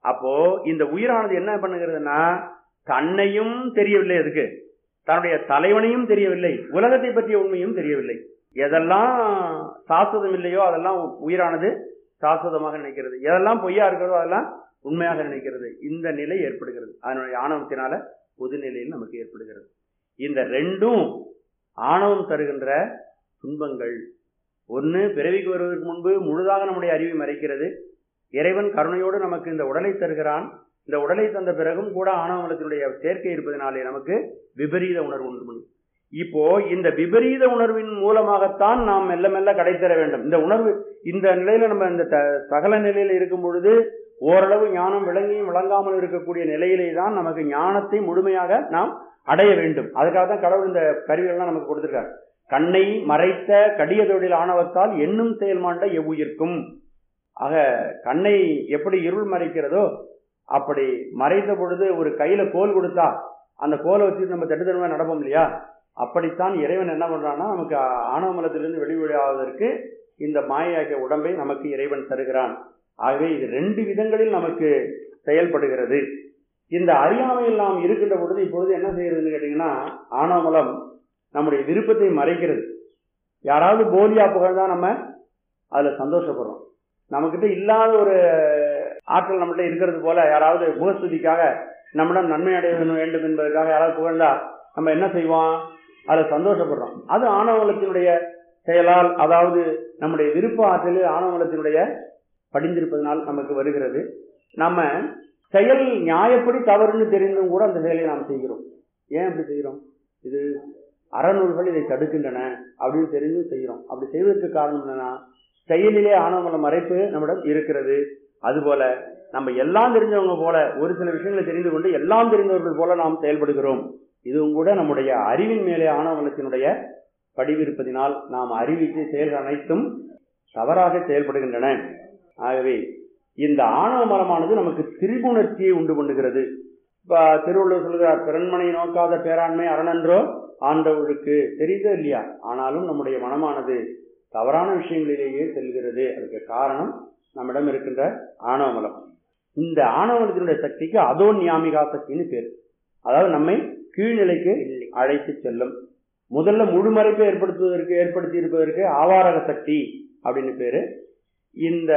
அப்போ இந்த உயிரானது என்ன பண்ணுகிறதுனா தன்னையும் தெரியவில்லை அதுக்கு தன்னுடைய தலைவனையும் தெரியவில்லை உலகத்தை பற்றிய உண்மையும் தெரியவில்லை எதெல்லாம் சாஸ்வதம் இல்லையோ அதெல்லாம் உயிரானது சாஸ்வதமாக நினைக்கிறது எதெல்லாம் பொய்யா இருக்கிறதோ அதெல்லாம் உண்மையாக நினைக்கிறது இந்த நிலை ஏற்படுகிறது அதனுடைய ஆணவத்தினால பொது நிலையில் நமக்கு ஏற்படுகிறது இந்த ரெண்டும் ஆணவம் தருகின்ற துன்பங்கள் ஒன்று பிறவிக்கு வருவதற்கு முன்பு முழுதாக நம்முடைய அறிவை மறைக்கிறது இறைவன் கருணையோடு நமக்கு இந்த உடலை தருகிறான் இந்த உடலை தந்த பிறகும் கூட ஆணவமலத்தினுடைய சேர்க்கை இருப்பதனாலே நமக்கு விபரீத உணர்வு உண்டு பண்ணும் இப்போ இந்த விபரீத உணர்வின் மூலமாகத்தான் நாம் மெல்ல மெல்ல கடை தர வேண்டும் இந்த உணர்வு இந்த நிலையில நம்ம இந்த த- சகல நிலையில இருக்கும் பொழுது ஓரளவு ஞானம் விளங்கியும் விளங்காமல் இருக்கக்கூடிய நிலையிலே தான் நமக்கு ஞானத்தை முழுமையாக நாம் அடைய வேண்டும் அதுக்காக தான் கடவுள் இந்த கருவிகள்லாம் நமக்கு கொடுத்திருக்கார் கண்ணை மறைத்த கடிய தொழில் ஆணவத்தால் எண்ணும் செயல்மாண்ட எவ்வுயிர்க்கும் ஆக கண்ணை எப்படி இருள் மறைக்கிறதோ அப்படி மறைத்த பொழுது ஒரு கையில கோல் கொடுத்தா அந்த கோலை வச்சு நம்ம தட்டுத்தனமா நடப்போம் இல்லையா அப்படித்தான் இறைவன் என்ன பண்றான்னா நமக்கு ஆணவமலத்திலிருந்து வெளிவழியாவதற்கு இந்த மாயாக்கிய உடம்பை நமக்கு இறைவன் தருகிறான் ஆகவே இது ரெண்டு விதங்களில் நமக்கு செயல்படுகிறது இந்த அறியாமையில் நாம் இருக்கின்ற பொழுது இப்பொழுது என்ன செய்யறதுன்னு கேட்டீங்கன்னா ஆணவமலம் நம்முடைய விருப்பத்தை மறைக்கிறது யாராவது போலியா புகழ்ந்தா நம்ம அதுல சந்தோஷப்படுறோம் நம்மகிட்ட இல்லாத ஒரு ஆற்றல் நம்மகிட்ட இருக்கிறது போல யாராவது முகஸ்துதிக்காக நம்மிடம் நன்மை அடைய வேண்டும் என்பதற்காக யாராவது புகழ்ந்தா நம்ம என்ன செய்வோம் அதுல சந்தோஷப்படுறோம் அது ஆணவலத்தினுடைய செயலால் அதாவது நம்முடைய விருப்ப ஆற்றலில் ஆணவலத்தினுடைய படிந்திருப்பதனால் நமக்கு வருகிறது நம்ம செயல் நியாயப்படி தவறுன்னு தெரிந்தும் கூட அந்த செயலை நாம் செய்கிறோம் ஏன் அப்படி செய்கிறோம் இது அறநூல்கள் இதை தடுக்கின்றன அப்படின்னு தெரிஞ்சும் செய்கிறோம் அப்படி செய்வதற்கு காரணம் என்னன்னா செயலிலே ஆணவமல மறைப்பு நம்மிடம் இருக்கிறது அதுபோல நம்ம எல்லாம் தெரிஞ்சவங்க போல ஒரு சில விஷயங்களை தெரிந்து கொண்டு எல்லாம் தெரிந்தவர்கள் போல நாம் செயல்படுகிறோம் இதுவும் கூட நம்முடைய அறிவின் மேலே ஆணவமலத்தினுடைய படிவிருப்பதினால் நாம் அறிவித்து செயல்கள் அனைத்தும் தவறாக செயல்படுகின்றன ஆகவே இந்த ஆணவ மலமானது நமக்கு திரிபுணர்ச்சியை உண்டு பண்ணுகிறது இப்ப திருவள்ளுவர் சொல்கிறார் பிறன்மனை நோக்காத பேராண்மை அரணன்றோ ஆண்டவருக்கு தெரியுதோ இல்லையா ஆனாலும் நம்முடைய மனமானது தவறான விஷயங்களிலேயே செல்கிறது அதுக்கு காரணம் நம்மிடம் இருக்கின்ற ஆணவ மலம் இந்த ஆணவமலத்தினுடைய சக்திக்கு அதோ நியாமிகா சக்தின்னு பேர் அதாவது நம்மை கீழ்நிலைக்கு அழைத்து செல்லும் முதல்ல முழுமறைப்பை ஏற்படுத்துவதற்கு ஏற்படுத்தி இருப்பதற்கு ஆவாரக சக்தி அப்படின்னு பேரு இந்த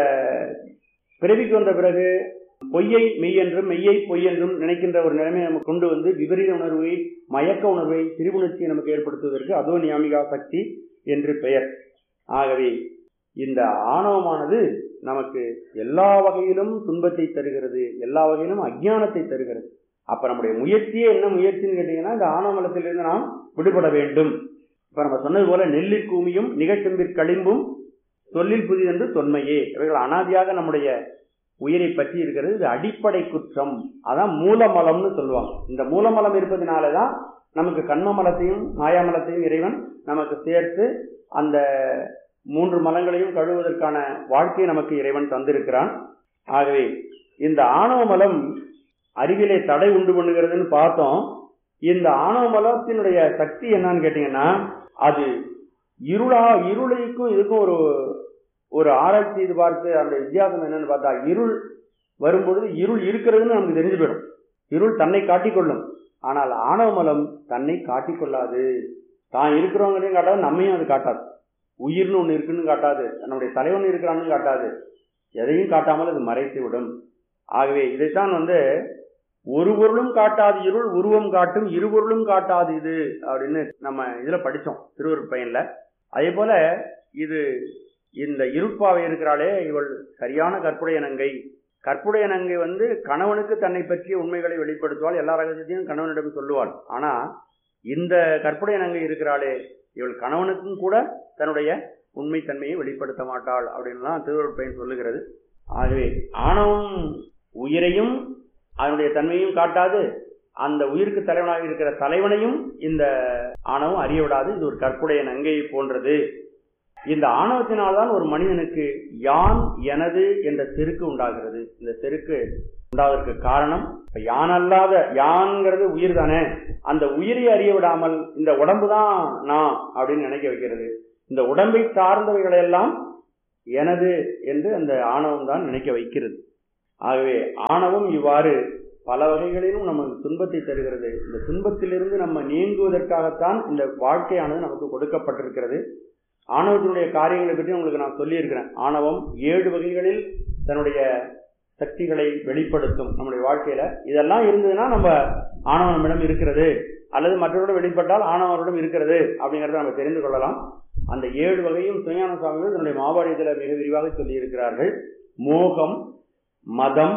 பிறவிக்கு வந்த பிறகு பொய்யை மெய் என்றும் மெய்யை பொய் என்றும் நினைக்கின்ற ஒரு நிலைமையை நம்ம கொண்டு வந்து விபரீத உணர்வை மயக்க உணர்வை திரிபுணர்ச்சியை நமக்கு ஏற்படுத்துவதற்கு அதோ நியாமிகா சக்தி என்று பெயர் ஆகவே இந்த ஆணவமானது நமக்கு எல்லா வகையிலும் துன்பத்தை தருகிறது எல்லா வகையிலும் அஜ்ஞானத்தை தருகிறது அப்ப நம்முடைய முயற்சியே என்ன முயற்சின்னு கேட்டீங்கன்னா இந்த ஆணவமலத்திலிருந்து நாம் விடுபட வேண்டும் இப்ப நம்ம சொன்னது போல நெல்லிற் கூமியும் நிகழ்ச்செம்பிற் களிம்பும் சொல்லில் புதிதென்று தொன்மையே இவைகள் அனாதியாக நம்முடைய உயிரை பற்றி இருக்கிறது இது அடிப்படை குற்றம் அதான் மூலமலம்னு சொல்லுவாங்க இந்த மூலமலம் இருப்பதனாலதான் நமக்கு கண்ம மலத்தையும் மாயாமலத்தையும் இறைவன் நமக்கு சேர்த்து அந்த மூன்று மலங்களையும் கழுவுவதற்கான வாழ்க்கையை நமக்கு இறைவன் தந்திருக்கிறான் ஆகவே இந்த ஆணவ மலம் அறிவிலே தடை உண்டு பண்ணுகிறதுன்னு பார்த்தோம் இந்த ஆணவ மலத்தினுடைய சக்தி என்னன்னு கேட்டீங்கன்னா அது இருளா இருளுக்கும் இதுக்கும் ஒரு ஒரு ஆராய்ச்சி செய்து பார்த்து அந்த வித்தியாசம் என்னன்னு பார்த்தா இருள் வரும்பொழுது இருள் இருக்கிறதுன்னு நமக்கு தெரிஞ்சு போயிடும் இருள் தன்னை காட்டிக்கொள்ளும் ஆனால் ஆணவ மலம் தன்னை காட்டிக்கொள்ளாது தான் இருக்கிறவங்களையும் காட்டாது நம்மையும் அது காட்டாது உயிர்னு ஒன்று இருக்குன்னு காட்டாது நம்முடைய தலைவன் இருக்கிறான்னு காட்டாது எதையும் காட்டாமல் அது மறைத்து விடும் ஆகவே இதைத்தான் வந்து ஒரு பொருளும் காட்டாது இருள் உருவம் காட்டும் இருபொருளும் காட்டாது இது அப்படின்னு நம்ம இதுல படிச்சோம் திருவருட் பயன்ல அதே போல இது இந்த இருப்பாவை இருக்கிறாளே இவள் சரியான கற்புடைய நங்கை கற்புடைய நங்கை வந்து கணவனுக்கு தன்னை பற்றிய உண்மைகளை வெளிப்படுத்துவாள் எல்லா ரகசியத்தையும் கணவனிடம் சொல்லுவாள் ஆனா இந்த கற்புடைய நங்கை இருக்கிறாளே இவள் கணவனுக்கும் கூட தன்னுடைய உண்மைத்தன்மையை வெளிப்படுத்த மாட்டாள் அப்படின்லாம் திருவருட் பயன் சொல்லுகிறது ஆகவே ஆணவம் உயிரையும் அதனுடைய தன்மையும் காட்டாது அந்த உயிருக்கு தலைவனாக இருக்கிற தலைவனையும் இந்த ஆணவம் அறிய விடாது இது ஒரு கற்புடைய நங்கையை போன்றது இந்த ஆணவத்தினால்தான் ஒரு மனிதனுக்கு யான் எனது என்ற செருக்கு உண்டாகிறது இந்த செருக்கு உண்டாவதற்கு காரணம் இப்ப யான் அல்லாத யான்ங்கிறது உயிர் தானே அந்த உயிரை அறிய விடாமல் இந்த உடம்பு தான் நான் அப்படின்னு நினைக்க வைக்கிறது இந்த உடம்பை சார்ந்தவைகளை எல்லாம் எனது என்று அந்த ஆணவம் தான் நினைக்க வைக்கிறது ஆகவே ஆணவம் இவ்வாறு பல வகைகளிலும் நமக்கு துன்பத்தை தருகிறது இந்த துன்பத்திலிருந்து நம்ம நீங்குவதற்காகத்தான் இந்த வாழ்க்கையானது நமக்கு கொடுக்கப்பட்டிருக்கிறது ஆணவத்தினுடைய காரியங்களை பற்றி உங்களுக்கு நான் சொல்லியிருக்கிறேன் ஆணவம் ஏழு வகைகளில் தன்னுடைய சக்திகளை வெளிப்படுத்தும் நம்முடைய வாழ்க்கையில இதெல்லாம் இருந்ததுன்னா நம்ம ஆணவம் நம்மிடம் இருக்கிறது அல்லது மற்றவரிடம் வெளிப்பட்டால் ஆணவரிடம் இருக்கிறது அப்படிங்கறத நம்ம தெரிந்து கொள்ளலாம் அந்த ஏழு வகையும் சுயான சுவாமிகள் தன்னுடைய மாபாடியத்தில் மிக விரிவாக சொல்லியிருக்கிறார்கள் மோகம் மதம்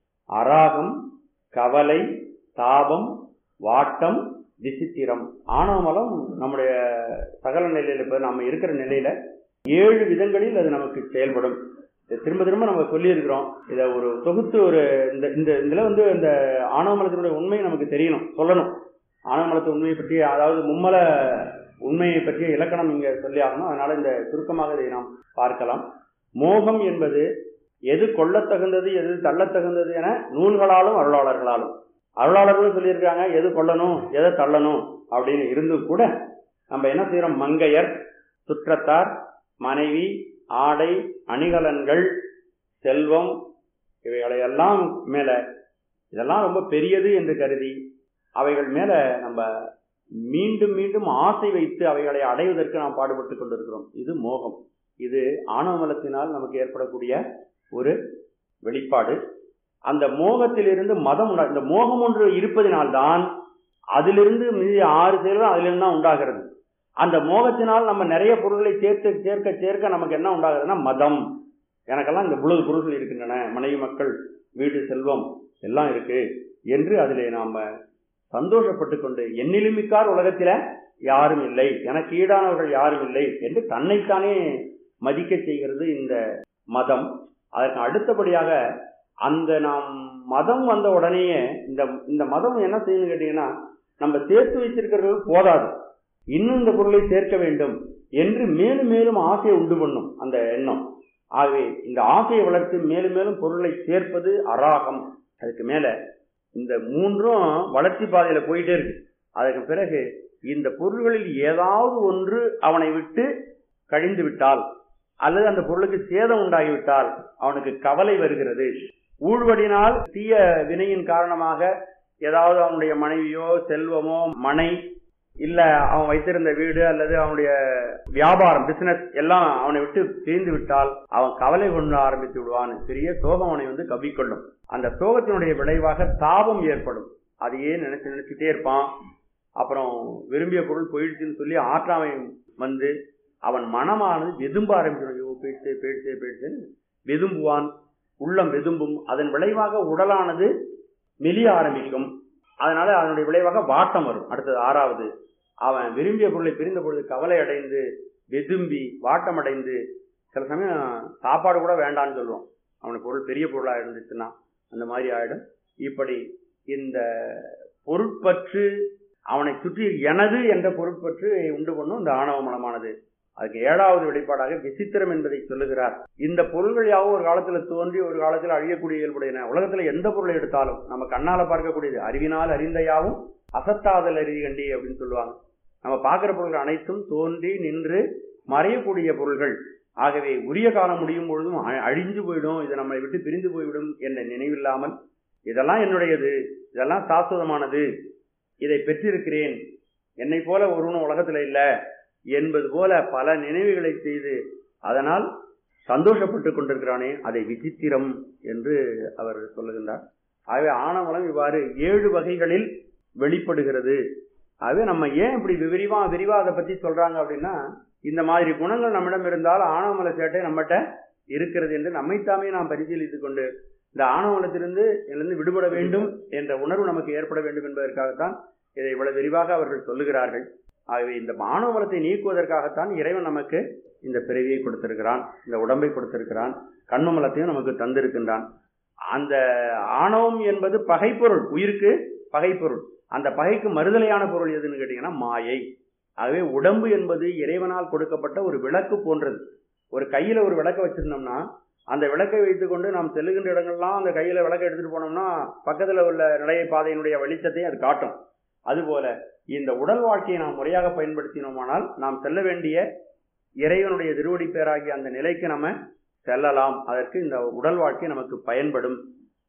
அராகம் கவலை தாபம் வாட்டம் விசித்திரம் ஆணவமலம் நம்முடைய சகல நிலையில இப்ப நம்ம இருக்கிற நிலையில ஏழு விதங்களில் அது நமக்கு செயல்படும் இதை திரும்ப திரும்ப நம்ம சொல்லியிருக்கிறோம் இதை ஒரு தொகுத்து ஒரு இந்த இந்த இதுல வந்து இந்த ஆணவமலத்தினுடைய உண்மை நமக்கு தெரியணும் சொல்லணும் ஆணவமலத்து உண்மையை பற்றி அதாவது மும்மல உண்மையை பற்றிய இலக்கணம் இங்க சொல்லி ஆகணும் அதனால இந்த சுருக்கமாக இதை நாம் பார்க்கலாம் மோகம் என்பது எது கொள்ளத்தகுந்தது எது தள்ளத்தகுந்தது என நூல்களாலும் அருளாளர்களாலும் அருளாளர்களும் சொல்லியிருக்காங்க எது கொள்ளணும் எதை தள்ளணும் அப்படின்னு இருந்தும் கூட நம்ம என்ன செய்யறோம் மங்கையர் சுற்றத்தார் மனைவி ஆடை அணிகலன்கள் செல்வம் இவைகளை எல்லாம் மேல இதெல்லாம் ரொம்ப பெரியது என்று கருதி அவைகள் மேல நம்ம மீண்டும் மீண்டும் ஆசை வைத்து அவைகளை அடைவதற்கு நாம் பாடுபட்டு கொண்டிருக்கிறோம் இது மோகம் இது ஆணவமலத்தினால் நமக்கு ஏற்படக்கூடிய ஒரு வெளிப்பாடு அந்த மோகத்திலிருந்து மதம் உண்டா இந்த மோகம் ஒன்று இருப்பதினால்தான் அதிலிருந்து மீதி ஆறு செயல்கள் அதிலிருந்து தான் உண்டாகிறது அந்த மோகத்தினால் நம்ம நிறைய பொருட்களை சேர்த்து சேர்க்க சேர்க்க நமக்கு என்ன உண்டாகுதுன்னா மதம் எனக்கெல்லாம் இந்த புழுது பொருட்கள் இருக்கின்றன மனைவி மக்கள் வீடு செல்வம் எல்லாம் இருக்கு என்று அதிலே நாம சந்தோஷப்பட்டு கொண்டு என்னிலுமிக்கார் உலகத்தில யாரும் இல்லை எனக்கு ஈடானவர்கள் யாரும் இல்லை என்று தன்னைத்தானே மதிக்க செய்கிறது இந்த மதம் அதற்கு அடுத்தபடியாக அந்த நாம் மதம் வந்த உடனேயே இந்த இந்த மதம் என்ன செய்யணும் கேட்டீங்கன்னா நம்ம சேர்த்து வைத்திருக்கிறது போதாது இன்னும் இந்த பொருளை சேர்க்க வேண்டும் என்று மேலும் மேலும் ஆசையை உண்டு பண்ணும் அந்த எண்ணம் ஆகவே இந்த ஆசையை வளர்த்து மேலும் மேலும் பொருளை சேர்ப்பது அராகம் அதுக்கு மேல இந்த மூன்றும் வளர்ச்சி பாதையில போயிட்டே இருக்கு அதுக்கு பிறகு இந்த பொருள்களில் ஏதாவது ஒன்று அவனை விட்டு கழிந்து விட்டால் அல்லது அந்த பொருளுக்கு சேதம் உண்டாகிவிட்டால் அவனுக்கு கவலை வருகிறது ஊழ்வடினால் தீய வினையின் காரணமாக ஏதாவது அவனுடைய மனைவியோ செல்வமோ மனை இல்ல அவன் வைத்திருந்த வீடு அல்லது அவனுடைய வியாபாரம் பிசினஸ் எல்லாம் அவனை விட்டு பிரிந்து விட்டால் அவன் கவலை கொண்டு ஆரம்பித்து விடுவான் பெரிய சோகம் அவனை வந்து கவ்விக்கொள்ளும் அந்த சோகத்தினுடைய விளைவாக தாபம் ஏற்படும் அதையே நினைச்சு நினைச்சுட்டே இருப்பான் அப்புறம் விரும்பிய பொருள் போயிடுச்சுன்னு சொல்லி ஆற்றாமை வந்து அவன் மனமானது வெதும்ப ஆரம்பிச்சிடும் ஐயோ போயிடுச்சே போயிடுச்சே போயிடுச்சுன்னு வெதும்புவான் உள்ளம் வெதும்பும் அதன் விளைவாக உடலானது மெலிய ஆரம்பிக்கும் அதனால அதனுடைய விளைவாக வாட்டம் வரும் அடுத்தது ஆறாவது அவன் விரும்பிய பொருளை பிரிந்த பொழுது கவலை அடைந்து வெதும்பி வாட்டம் அடைந்து சில சமயம் சாப்பாடு கூட வேண்டான்னு சொல்லுவான் அவனுக்கு பொருள் பெரிய பொருளா இருந்துச்சுன்னா அந்த மாதிரி ஆயிடும் இப்படி இந்த பொருட்பற்று அவனை சுற்றி எனது என்ற பொருட்பற்று உண்டு பண்ணும் இந்த ஆணவ மனமானது அதுக்கு ஏழாவது வெளிப்பாடாக விசித்திரம் என்பதை சொல்லுகிறார் இந்த பொருள்கள் யாவும் ஒரு காலத்துல தோன்றி ஒரு காலத்தில் அழியக்கூடிய இயல்புடையன உலகத்துல எந்த பொருளை எடுத்தாலும் நம்ம கண்ணால பார்க்கக்கூடியது அறிவினால் அறிந்த யாவும் அசத்தாதல் அறிகண்டி அப்படின்னு சொல்லுவாங்க நம்ம பார்க்கிற பொருள்கள் அனைத்தும் தோன்றி நின்று மறையக்கூடிய பொருள்கள் ஆகவே உரிய காலம் முடியும் பொழுதும் அழிஞ்சு போயிடும் இது நம்மை விட்டு பிரிந்து போய்விடும் என்ற நினைவில்லாமல் இதெல்லாம் என்னுடையது இதெல்லாம் சாஸ்வதமானது இதை பெற்றிருக்கிறேன் என்னை போல ஒருவனும் உலகத்துல இல்ல என்பது போல பல நினைவுகளை செய்து அதனால் சந்தோஷப்பட்டு கொண்டிருக்கிறானே அதை விசித்திரம் என்று அவர் சொல்லுகின்றார் ஆகவே ஆணவலம் இவ்வாறு ஏழு வகைகளில் வெளிப்படுகிறது ஆகவே நம்ம ஏன் இப்படி விரிவா விரிவா அதை பத்தி சொல்றாங்க அப்படின்னா இந்த மாதிரி குணங்கள் நம்மிடம் இருந்தால் ஆணவமல சேட்டை நம்மகிட்ட இருக்கிறது என்று நம்மைத்தாமே நாம் பரிசீலித்துக் கொண்டு இந்த ஆணவமலத்திலிருந்து இதிலிருந்து விடுபட வேண்டும் என்ற உணர்வு நமக்கு ஏற்பட வேண்டும் என்பதற்காகத்தான் இதை இவ்வளவு விரிவாக அவர்கள் சொல்லுகிறார்கள் ஆகவே இந்த மானவ மலத்தை நீக்குவதற்காகத்தான் இறைவன் நமக்கு இந்த பிறவியை கொடுத்திருக்கிறான் இந்த உடம்பை கொடுத்திருக்கிறான் கண்ம மலத்தையும் நமக்கு தந்திருக்கின்றான் அந்த ஆணவம் என்பது பகைப்பொருள் உயிருக்கு பகைப்பொருள் அந்த பகைக்கு மறுதலையான பொருள் எதுன்னு கேட்டீங்கன்னா மாயை ஆகவே உடம்பு என்பது இறைவனால் கொடுக்கப்பட்ட ஒரு விளக்கு போன்றது ஒரு கையில ஒரு விளக்க வச்சிருந்தோம்னா அந்த விளக்கை வைத்துக்கொண்டு நாம் செல்லுகின்ற இடங்கள்லாம் அந்த கையில விளக்கை எடுத்துட்டு போனோம்னா பக்கத்துல உள்ள நடைய பாதையினுடைய வெளிச்சத்தை அது காட்டும் அதுபோல இந்த உடல் வாழ்க்கையை நாம் முறையாக பயன்படுத்தினோமானால் நாம் செல்ல வேண்டிய இறைவனுடைய திருவடி பேராகிய அந்த நிலைக்கு நம்ம செல்லலாம் அதற்கு இந்த உடல் வாழ்க்கை நமக்கு பயன்படும்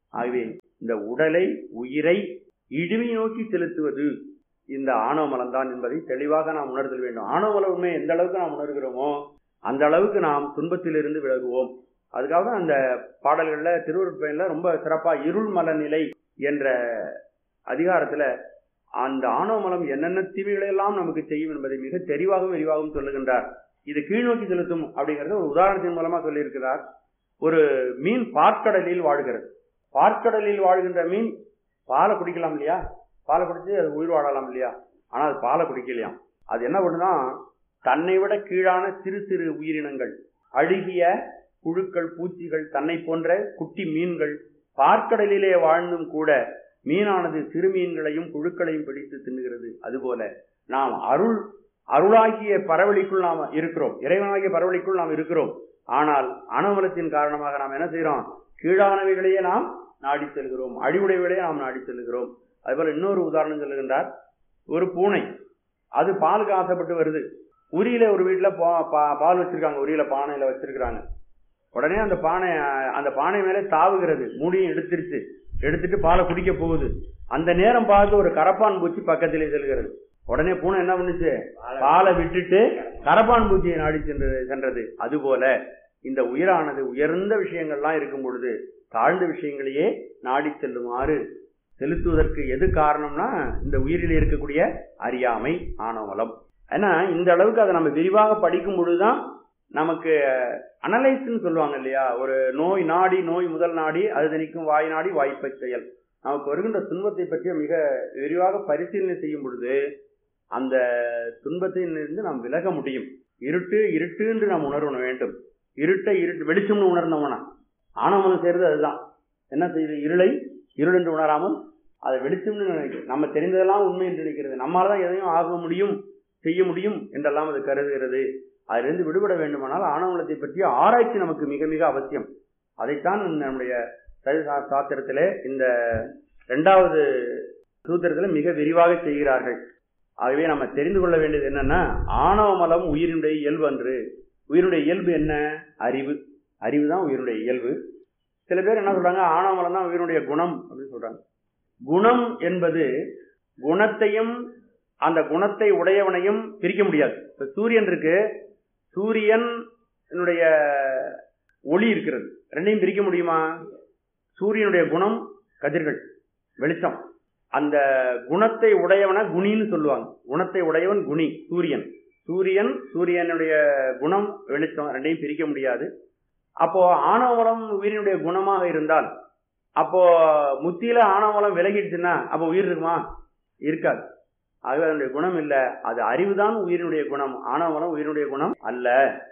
ஆகவே இந்த உடலை உயிரை இழிவை நோக்கி செலுத்துவது இந்த ஆணவ மலம் தான் என்பதை தெளிவாக நாம் உணர்தல் வேண்டும் ஆணவ மலம் உண்மை எந்த அளவுக்கு நாம் உணர்கிறோமோ அந்த அளவுக்கு நாம் துன்பத்திலிருந்து விலகுவோம் அதுக்காக தான் அந்த பாடல்கள்ல திருவருட்பயன்ல ரொம்ப சிறப்பா இருள் மல நிலை என்ற அதிகாரத்துல அந்த ஆணவ மலம் என்னென்ன தீமைகளை எல்லாம் நமக்கு செய்யும் என்பதை மிக தெளிவாகவும் விரிவாகவும் சொல்லுகின்றார் இது கீழ்நோக்கி செலுத்தும் அப்படிங்கறது ஒரு உதாரணத்தின் மூலமா சொல்லியிருக்கிறார் ஒரு மீன் பார்க்கடலில் வாழ்கிறது பார்க்கடலில் வாழ்கின்ற மீன் பாலை குடிக்கலாம் இல்லையா பாலை குடிச்சு அது உயிர் வாழலாம் இல்லையா ஆனா அது பாலை குடிக்கலையாம் அது என்ன பண்ணுனா தன்னை விட கீழான சிறு சிறு உயிரினங்கள் அழுகிய புழுக்கள் பூச்சிகள் தன்னை போன்ற குட்டி மீன்கள் பார்க்கடலிலே வாழ்ந்தும் கூட மீனானது சிறு மீன்களையும் புழுக்களையும் பிடித்து தின்னுகிறது அதுபோல நாம் அருள் அருளாகிய பரவலிக்குள் நாம் இருக்கிறோம் இறைவனாகிய பரவலிக்குள் நாம் இருக்கிறோம் ஆனால் அனவலத்தின் காரணமாக நாம் என்ன செய்யறோம் கீழானவைகளையே நாம் நாடி செல்கிறோம் அடிவுடைகளையே நாம் நாடி செல்கிறோம் அதுபோல இன்னொரு உதாரணம் சொல்லுகின்றார் ஒரு பூனை அது பாலுக்கு ஆசைப்பட்டு வருது உரியில ஒரு வீட்டுல பால் வச்சிருக்காங்க உரியில பானையில வச்சிருக்கிறாங்க உடனே அந்த பானை அந்த பானை மேலே தாவுகிறது மூடியும் எடுத்துருச்சு எடுத்துட்டு பாலை குடிக்க போகுது அந்த நேரம் பார்த்து ஒரு கரப்பான் பூச்சி பக்கத்திலே செல்கிறது உடனே பூனை என்ன பண்ணுச்சு பாலை விட்டுட்டு கரப்பான் பூச்சியை நாடி சென்றது சென்றது அதுபோல இந்த உயிரானது உயர்ந்த விஷயங்கள்லாம் இருக்கும் பொழுது தாழ்ந்த விஷயங்களையே நாடி செல்லுமாறு செலுத்துவதற்கு எது காரணம்னா இந்த உயிரில் இருக்கக்கூடிய அறியாமை ஆணவலம் ஏன்னா இந்த அளவுக்கு அதை நம்ம விரிவாக படிக்கும் பொழுதுதான் நமக்கு அனலைஸ்ன்னு சொல்லுவாங்க இல்லையா ஒரு நோய் நாடி நோய் முதல் நாடி அது தணிக்கும் வாய் நாடி வாய்ப்பை செயல் நமக்கு வருகின்ற துன்பத்தை பற்றி மிக விரிவாக பரிசீலனை செய்யும் பொழுது அந்த துன்பத்திலிருந்து நாம் விலக முடியும் இருட்டு இருட்டு என்று நாம் உணர வேண்டும் இருட்டை இருட்டு வெளிச்சம்னு உணர்ந்தோம்னா ஆணவம் செய்யறது அதுதான் என்ன செய்யுது இருளை இருள் என்று உணராமல் அதை வெளிச்சம்னு நினைக்கிறது நம்ம தெரிந்ததெல்லாம் உண்மை என்று நினைக்கிறது நம்மளால தான் எதையும் ஆக முடியும் செய்ய முடியும் என்றெல்லாம் அது கருதுகிறது அதிலிருந்து விடுபட வேண்டுமானால் ஆணவலத்தை பற்றிய ஆராய்ச்சி நமக்கு மிக மிக அவசியம் அதைத்தான் நம்முடைய சைவ சாஸ்திரத்திலே இந்த இரண்டாவது சூத்திரத்தில் மிக விரிவாக செய்கிறார்கள் ஆகவே நம்ம தெரிந்து கொள்ள வேண்டியது என்னன்னா ஆணவ மலம் உயிரினுடைய இயல்பு அன்று உயிருடைய இயல்பு என்ன அறிவு அறிவு தான் உயிருடைய இயல்பு சில பேர் என்ன சொல்றாங்க ஆணவ மலம் தான் உயிருடைய குணம் அப்படின்னு சொல்றாங்க குணம் என்பது குணத்தையும் அந்த குணத்தை உடையவனையும் பிரிக்க முடியாது இப்ப சூரியன் இருக்கு சூரியன் ஒளி இருக்கிறது ரெண்டையும் பிரிக்க முடியுமா சூரியனுடைய குணம் கதிர்கள் வெளிச்சம் அந்த குணத்தை உடையவன குணின்னு சொல்லுவாங்க குணத்தை உடையவன் குணி சூரியன் சூரியன் சூரியனுடைய குணம் வெளிச்சம் ரெண்டையும் பிரிக்க முடியாது அப்போ ஆணவலம் உயிரினுடைய குணமாக இருந்தால் அப்போ முத்தியில ஆணவலம் விலகிடுச்சுன்னா அப்போ உயிர் இருக்குமா இருக்காது ஆகவே அதனுடைய குணம் இல்ல அது அறிவுதான் உயிரினுடைய குணம் ஆணவலம் உயிரினுடைய குணம் அல்ல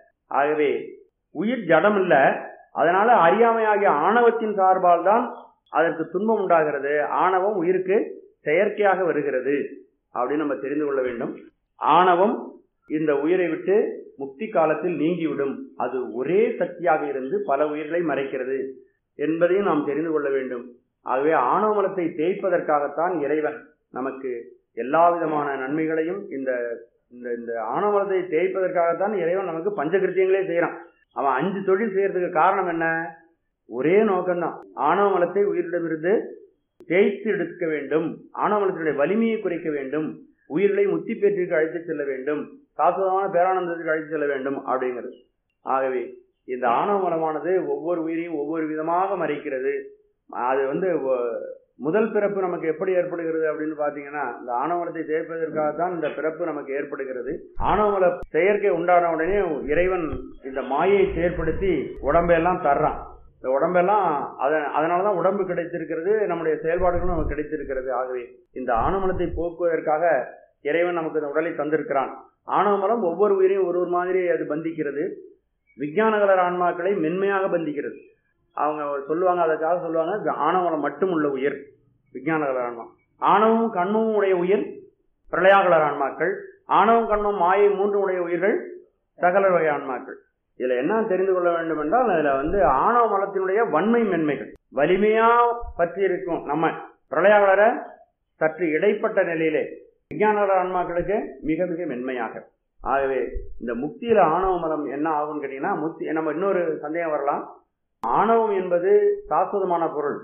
ஆகவே உயிர் ஜடம் இல்ல அதனால அறியாமையாகிய ஆணவத்தின் சார்பால் தான் அதற்கு துன்பம் உண்டாகிறது ஆணவம் உயிருக்கு செயற்கையாக வருகிறது அப்படின்னு நம்ம தெரிந்து கொள்ள வேண்டும் ஆணவம் இந்த உயிரை விட்டு முக்தி காலத்தில் நீங்கிவிடும் அது ஒரே சக்தியாக இருந்து பல உயிர்களை மறைக்கிறது என்பதையும் நாம் தெரிந்து கொள்ள வேண்டும் ஆகவே ஆணவ மலத்தை தேய்ப்பதற்காகத்தான் இறைவன் நமக்கு எல்லா விதமான நன்மைகளையும் இந்த இந்த இந்த ஆணவலத்தை தேய்ப்பதற்காகத்தான் இறைவன் நமக்கு பஞ்சகிருத்தியங்களே செய்யறான் அவன் அஞ்சு தொழில் செய்யறதுக்கு காரணம் என்ன ஒரே நோக்கம்தான் ஆணவ மலத்தை உயிரிடமிருந்து தேய்த்து எடுக்க வேண்டும் ஆணவ மலத்தினுடைய வலிமையை குறைக்க வேண்டும் உயிர்களை முத்தி பேற்றிற்கு அழைத்து செல்ல வேண்டும் சாஸ்வதமான பேரானந்தத்திற்கு அழைத்து செல்ல வேண்டும் அப்படிங்கிறது ஆகவே இந்த ஆணவ மலமானது ஒவ்வொரு உயிரையும் ஒவ்வொரு விதமாக மறைக்கிறது அது வந்து முதல் பிறப்பு நமக்கு எப்படி ஏற்படுகிறது அப்படின்னு பாத்தீங்கன்னா இந்த ஆணவமலத்தை தேய்ப்பதற்காகத்தான் இந்த பிறப்பு நமக்கு ஏற்படுகிறது ஆணவமல செயற்கை உண்டான உடனே இறைவன் இந்த மாயை செயற்படுத்தி உடம்பெல்லாம் தர்றான் இந்த உடம்பெல்லாம் அதனாலதான் உடம்பு கிடைத்திருக்கிறது நம்முடைய செயல்பாடுகளும் நமக்கு கிடைத்திருக்கிறது ஆகவே இந்த ஆணவமலத்தை போக்குவதற்காக இறைவன் நமக்கு இந்த உடலை தந்திருக்கிறான் ஆணவமலம் ஒவ்வொரு உயிரையும் ஒரு ஒரு மாதிரி அது பந்திக்கிறது விஞ்ஞானகலர் ஆன்மாக்களை மென்மையாக பந்திக்கிறது அவங்க சொல்லுவாங்க அதற்காக சொல்லுவாங்க ஆணவலம் மட்டும் உள்ள உயிர் விஞ்ஞானகலர் ஆன்மா ஆணவமும் கண்மமும் உடைய உயிர் பிரளயாகலர் ஆன்மாக்கள் ஆணவம் கண்மம் மாயை மூன்று உடைய உயிர்கள் சகல வகை ஆன்மாக்கள் இதுல என்ன தெரிந்து கொள்ள வேண்டும் என்றால் அதுல வந்து ஆணவ மலத்தினுடைய வன்மை மென்மைகள் வலிமையா பற்றி இருக்கும் நம்ம பிரளயாகலர சற்று இடைப்பட்ட நிலையிலே விஞ்ஞானகலர் ஆன்மாக்களுக்கு மிக மிக மென்மையாக ஆகவே இந்த முக்தியில ஆணவ மலம் என்ன ஆகும்னு கேட்டீங்கன்னா முக்தி நம்ம இன்னொரு சந்தேகம் வரலாம் ஆணவம் என்பது சாஸ்வதமான பொருள்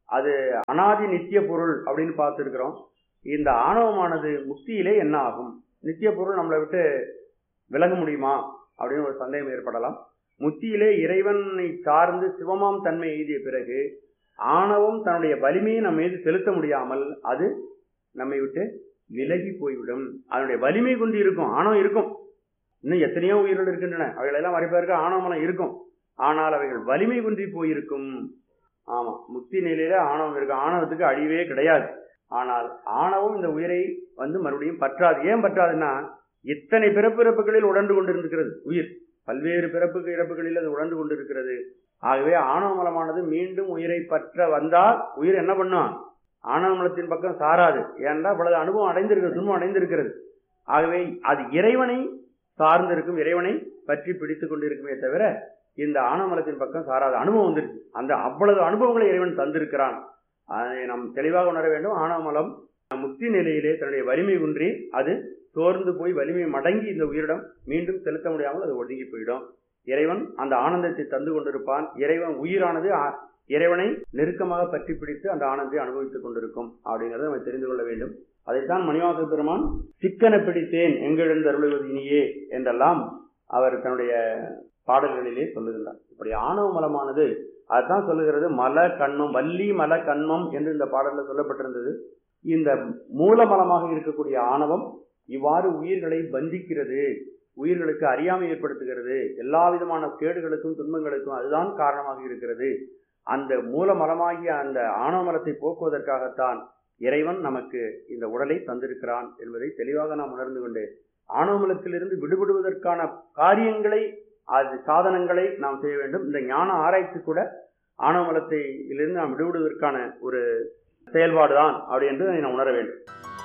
அது அனாதி நித்திய பொருள் அப்படின்னு பார்த்துருக்கிறோம் இந்த ஆணவமானது முக்தியிலே என்ன ஆகும் நித்திய பொருள் நம்மளை விட்டு விலக முடியுமா அப்படின்னு ஒரு சந்தேகம் ஏற்படலாம் முத்தியிலே இறைவனை சார்ந்து சிவமாம் தன்மை எய்திய பிறகு ஆணவம் தன்னுடைய வலிமையை நம்ம மீது செலுத்த முடியாமல் அது நம்மை விட்டு விலகி போய்விடும் அதனுடைய வலிமை கொண்டு இருக்கும் ஆணவம் இருக்கும் இன்னும் எத்தனையோ உயிர்கள் இருக்கின்றன அவைகளெல்லாம் மறைப்பதற்கு ஆணவமலம் இருக்கும் ஆனால் அவைகள் வலிமை குன்றி போயிருக்கும் ஆமா முக்தி நிலையில ஆணவம் இருக்கு ஆணவத்துக்கு அழிவே கிடையாது ஆனால் ஆணவம் இந்த உயிரை வந்து மறுபடியும் பற்றாது ஏன் பற்றாதுன்னா இத்தனை பிறப்பிறப்புகளில் உடன்று கொண்டிருக்கிறது உயிர் பல்வேறு பிறப்புக்கு இறப்புகளில் அது உடன்று கொண்டிருக்கிறது ஆகவே ஆணவ மலமானது மீண்டும் உயிரை பற்ற வந்தால் உயிர் என்ன பண்ணும் ஆணவ மலத்தின் பக்கம் சாராது ஏன்னா இவ்வளவு அனுபவம் அடைந்திருக்கிறது துன்பம் அடைந்திருக்கிறது ஆகவே அது இறைவனை சார்ந்திருக்கும் இறைவனை பற்றி பிடித்துக் கொண்டிருக்குமே தவிர இந்த ஆணவமலத்தின் பக்கம் சாராத அனுபவம் வந்துருச்சு அந்த அவ்வளவு அனுபவங்களை இறைவன் தந்திருக்கிறான் அதை நாம் தெளிவாக உணர வேண்டும் ஆணவமலம் முக்தி நிலையிலே தன்னுடைய வலிமை குன்றி அது சோர்ந்து போய் வலிமை மடங்கி இந்த உயிரிடம் மீண்டும் செலுத்த முடியாமல் அது ஒதுங்கி போயிடும் இறைவன் அந்த ஆனந்தத்தை தந்து கொண்டிருப்பான் இறைவன் உயிரானது ஆ- இறைவனை நெருக்கமாக பற்றி பிடித்து அந்த ஆனந்தத்தை அனுபவித்துக் கொண்டிருக்கும் அப்படிங்கறத நம்ம தெரிந்து கொள்ள வேண்டும் அதைத்தான் மணிவாச பெருமான் சிக்கன பிடித்தேன் எங்கெழுந்து அருளுவது இனியே என்றெல்லாம் அவர் தன்னுடைய பாடல்களிலே சொல்லுகின்றார் இப்படி ஆணவ மலமானது அதுதான் சொல்லுகிறது மல கண்மம் வள்ளி மல கண்மம் என்று இந்த பாடல்ல சொல்லப்பட்டிருந்தது இந்த மூலமலமாக இருக்கக்கூடிய ஆணவம் இவ்வாறு உயிர்களை பந்திக்கிறது உயிர்களுக்கு அறியாமை ஏற்படுத்துகிறது எல்லா விதமான கேடுகளுக்கும் துன்பங்களுக்கும் அதுதான் காரணமாக இருக்கிறது அந்த மூலமலமாகிய அந்த ஆணவ மலத்தை போக்குவதற்காகத்தான் இறைவன் நமக்கு இந்த உடலை தந்திருக்கிறான் என்பதை தெளிவாக நாம் உணர்ந்து கொண்டு ஆணவமலத்திலிருந்து விடுபடுவதற்கான காரியங்களை அது சாதனங்களை நாம் செய்ய வேண்டும் இந்த ஞான ஆராய்ச்சி கூட ஆணவமலத்தை இருந்து நாம் விடுபடுவதற்கான ஒரு செயல்பாடுதான் அப்படி என்று நாம் உணர வேண்டும்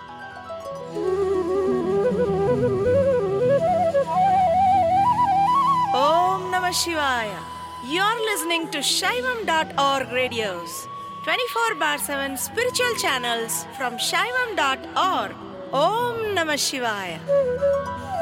Om Namah Shivaya. You're listening to Shaivam.org radios, 24 bar 7 spiritual channels from Shaivam.org. Om Namah Shivaya.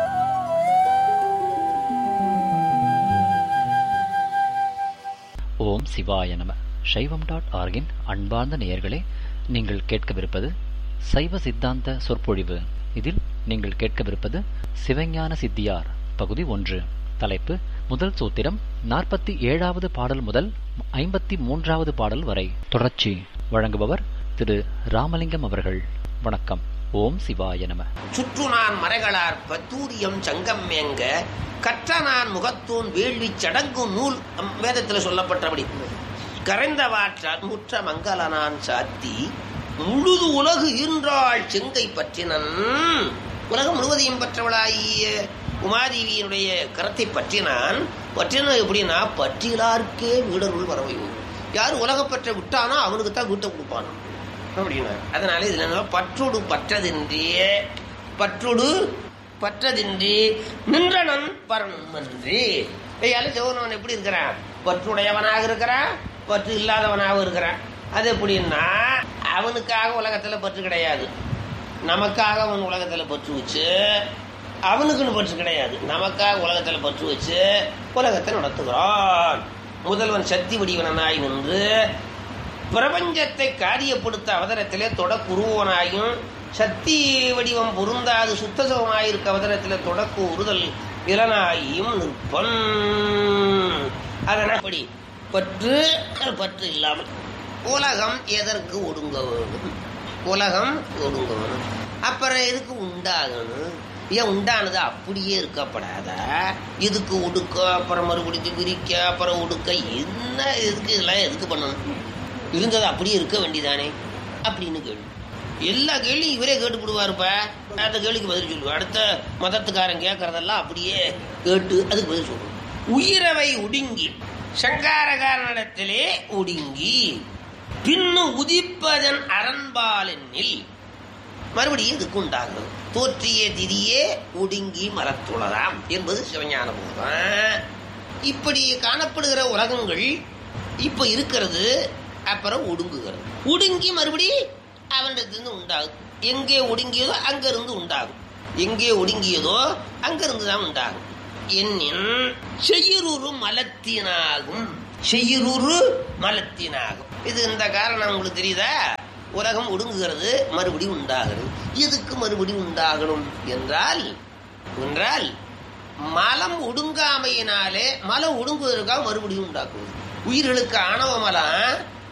ஓம் சிவாய நம சைவம் டாட் ஆர்கின் அன்பார்ந்த நேயர்களே நீங்கள் கேட்கவிருப்பது சைவ சித்தாந்த சொற்பொழிவு இதில் நீங்கள் கேட்கவிருப்பது சிவஞான சித்தியார் பகுதி ஒன்று தலைப்பு முதல் சூத்திரம் நாற்பத்தி ஏழாவது பாடல் முதல் ஐம்பத்தி மூன்றாவது பாடல் வரை தொடர்ச்சி வழங்குபவர் திரு ராமலிங்கம் அவர்கள் வணக்கம் ஓம் சிவாய நம சுற்றுநான் மறைகளார் பத்தூரியம் சங்கம் மேங்க கற்ற நான் முகத்தூன் வேள்வி சடங்கும் நூல் அம் வேதத்தில் சொல்லப்பட்டபடி கரைந்த வாற்றால் முற்ற மங்கள நான் சாத்தி முழுது உலகு ஈன்றாள் செங்கை பற்றினன் உலகம் முழுவதையும் பற்றவளாகிய உமாதேவியினுடைய கரத்தை பற்றினான் பற்றின எப்படின்னா பற்றிலார்க்கே வீடருள் வரவையும் யார் உலகப்பற்ற விட்டானோ அவனுக்கு தான் வீட்டை கொடுப்பானோ அப்படின்னா அதனால இதுல என்ன பற்றோடு பற்றதின்றி பற்றோடு பற்றதின்றி நின்றனன் பரமன்றி ஐயால ஜெகனவன் எப்படி இருக்கிறான் பற்றுடையவனாக இருக்கிறான் பற்று இல்லாதவனாக இருக்கிறான் அது எப்படின்னா அவனுக்காக உலகத்துல பற்று கிடையாது நமக்காக அவன் உலகத்துல பற்று வச்சு அவனுக்குன்னு பற்று கிடையாது நமக்காக உலகத்துல பற்று வச்சு உலகத்தை நடத்துகிறான் முதல்வன் சக்தி வடிவனாய் நின்று பிரபஞ்சத்தை காரியப்படுத்த அவதரத்திலே தொடக்குருவனாயும் சக்தி வடிவம் பொருந்தாது சுத்தசவமாயிருக்க அவதரத்திலே தொடக்கு உறுதல் இளனாயும் நிற்பன் அதனால் அப்படி பற்று பற்று இல்லாமல் உலகம் எதற்கு ஒடுங்க வேணும் உலகம் ஒடுங்க வேணும் அப்புறம் எதுக்கு உண்டாகணும் ஏன் உண்டானது அப்படியே இருக்கப்படாதா இதுக்கு ஒடுக்க அப்புறம் மறுபடியும் விரிக்க அப்புறம் ஒடுக்க என்ன எதுக்கு இதெல்லாம் எதுக்கு பண்ணணும் இருந்தது அப்படியே இருக்க வேண்டியதானே அப்படின்னு கேள்வி எல்லா கேள்வியும் இவரே கேட்டுப்படுவாருப்ப அந்த கேள்விக்கு பதில் சொல்லுவார் அடுத்த மதத்துக்காரன் கேட்கறதெல்லாம் அப்படியே கேட்டு அதுக்கு பதில் சொல்லுவோம் உயிரவை ஒடுங்கி சங்காரகாரனிடத்திலே ஒடுங்கி பின்னு உதிப்பதன் அரண்பாலென்னில் மறுபடியும் இதுக்கு உண்டாகும் தோற்றிய திதியே ஒடுங்கி மலத்துளதாம் என்பது சிவஞான போதம் இப்படி காணப்படுகிற உலகங்கள் இப்ப இருக்கிறது அப்புறம் ஒடுங்குகிறது ஒடுங்கி மறுபடி அவனிடத்திலிருந்து உண்டாகும் எங்கே ஒடுங்கியதோ அங்கிருந்து உண்டாகும் எங்கே ஒடுங்கியதோ அங்கிருந்து தான் உண்டாகும் என்னின் செய்யுரு மலத்தினாகும் செய்யுரு மலத்தினாகும் இது இந்த காரணம் உங்களுக்கு தெரியுதா உலகம் ஒடுங்குகிறது மறுபடியும் உண்டாகிறது எதுக்கு மறுபடியும் உண்டாகணும் என்றால் என்றால் மலம் ஒடுங்காமையினாலே மலம் ஒடுங்குவதற்காக மறுபடியும் உண்டாக்குவது உயிர்களுக்கு ஆணவ மலம்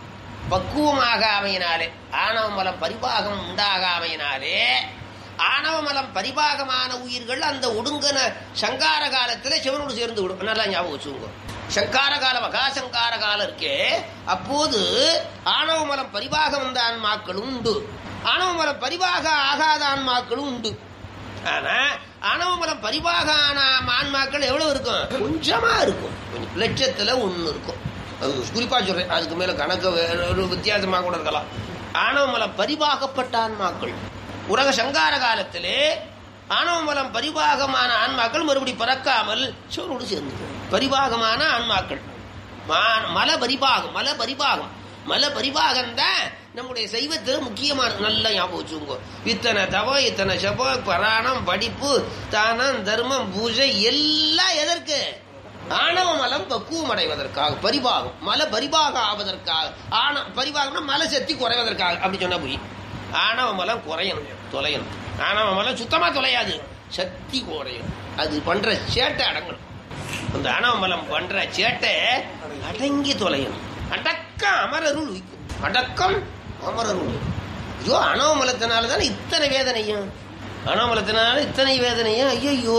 பக்குவமாகாமையினாலே ஆணவ மலம் பரிபாகம் உண்டாகாமையினாலே ஆணவ மலம் பரிபாகமான உயிர்கள் அந்த ஒடுங்கன சங்கார காலத்துல சிவனோடு சேர்ந்து விடும் நல்லா ஞாபகம் வச்சுக்கோங்க சங்கார காலம் மகாசங்கார காலம் இருக்கே அப்போது ஆணவ மலம் பரிபாகம் வந்த ஆன்மாக்களும் உண்டு ஆணவ மலம் பரிபாக ஆகாத ஆன்மாக்களும் உண்டு ஆனா ஆணவ மலம் பரிபாக ஆன ஆன்மாக்கள் எவ்வளவு இருக்கும் கொஞ்சமா இருக்கும் கொஞ்சம் லட்சத்துல ஒண்ணு இருக்கும் அது குறிப்பா சொல்றேன் அதுக்கு மேல கணக்கு வேற ஒரு வித்தியாசமா கூட இருக்கலாம் ஆணவ மலம் பரிபாகப்பட்ட ஆன்மாக்கள் உலக சங்கார காலத்திலே ஆணவ மலம் பரிபாகமான ஆன்மாக்கள் மறுபடி பறக்காமல் சிவனோடு சேர்ந்து பரிபாகமான ஆன்மாக்கள் மா- மல பரிபாகம் மல பரிபாகம் மல பரிபாகம் தான் நம்முடைய சைவத்தில் முக்கியமான நல்ல ஞாபகம் வச்சுக்கோங்க இத்தனை தவம் இத்தனை சப பராணம் படிப்பு தானம் தர்மம் பூஜை எல்லாம் எதற்கு ஆணவ மலம் பக்குவம் அடைவதற்காக பரிபாகம் மல பரிபாக ஆவதற்காக ஆன பரிபாகம்னா மலை சக்தி குறைவதற்காக அப்படி சொன்னா புரியும் ஆணவ மலம் குறையணும் தொலையணும் ஆணவ மலம் சுத்தமா தொலையாது சக்தி குறையும் அது பண்ற சேட்டை அடங்கணும் அந்த ஆணவ மலம் பண்ற சேட்டை அடங்கி தொலையணும் அடக்கம் அமரருள் உய்க்கும் அடக்கம் அமரருள் ஐயோ ஆணவ மலத்தினால தானே இத்தனை வேதனையும் ஆணவ மலத்தினால இத்தனை வேதனையும் ஐயோ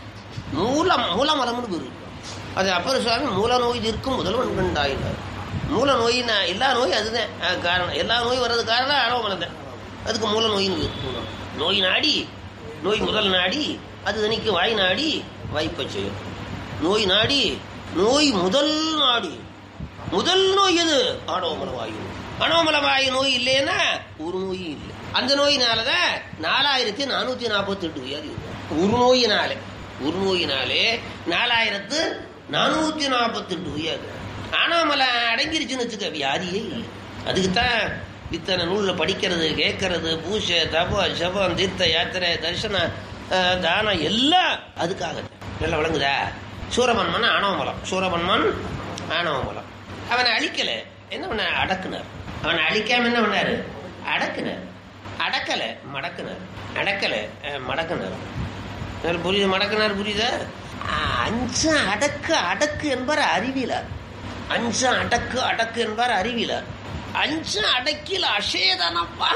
மூலம் மூலமலம்னு பேரு அது அப்பர் சுவாமி மூல நோய் இருக்கும் முதல்வன் கண்டாயினார் மூல நோயினா எல்லா நோயும் அதுதான் அஹ் காரணம் எல்லா நோயும் வர்றது காரணம் ஆணவ மலம் தான் அதுக்கு மூல நோயின்னு பேரு. நோய் நாடி நோய் முதல் நாடி அது தனிக்கு வாய் நாடி வாய்ப்பை செய்யும் நோய் நாடி நோய் முதல் நாடி முதல் நோய் எது ஆணவமல வாயு ஆணவமல வாயு நோய் இல்லைன்னா ஒரு நோயும் இல்லை அந்த நோயினாலதான் நாலாயிரத்தி நானூத்தி நாற்பத்தி எட்டு வியாதி இருக்கு. ஒரு நோயினாலே ஒரு நோயினாலே நாலாயிரத்து நானூத்தி நாற்பத்தி எட்டு வியாதி ஆணவமல அடங்கிருச்சுன்னு வச்சுக்க வியாதியே இல்லை அதுக்குத்தான் இத்தனை நூல்ல படிக்கிறது கேட்கறது பூஜை தப ஜபம் தீர்த்த யாத்திரை தரிசனம் அஹ், தானம் எல்லாம் அதுக்காக நல்லா விளங்குதா சூரபன்மன் ஆணவமலம் சூரபன்மன் ஆணவமலம் அவனை அழிக்கல என்ன பண்ண அடக்குனார் அவனை அழிக்காம என்ன பண்ணாரு அடக்குனார் அடக்கல மடக்குனார் அடக்கல அஹ், மடக்குனார் நல்லா புரியுது மடக்குனார் புரியுதா அஹ், அஞ்சம் அடக்கு அடக்கு என்பார் அறிவிலார் அஞ்சம் அடக்கு அடக்கு என்பார் அறிவிலார் அஞ்சம் அடக்கில் அசேதனப்பா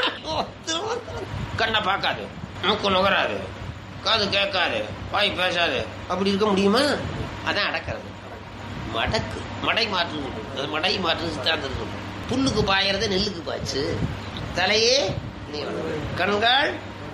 கண்ணை பார்க்காது மூக்கு நுகராது காது கேட்காது வாய் பேசாது அப்படி இருக்க முடியுமா அதான் அடக்கிறது மடக்கு மடை மாற்று அது மடை மாற்று சித்தாந்தம் சொல்லும் புல்லுக்கு பாயறத நெல்லுக்கு பாய்ச்சு தலையே நீளம். கண்கள்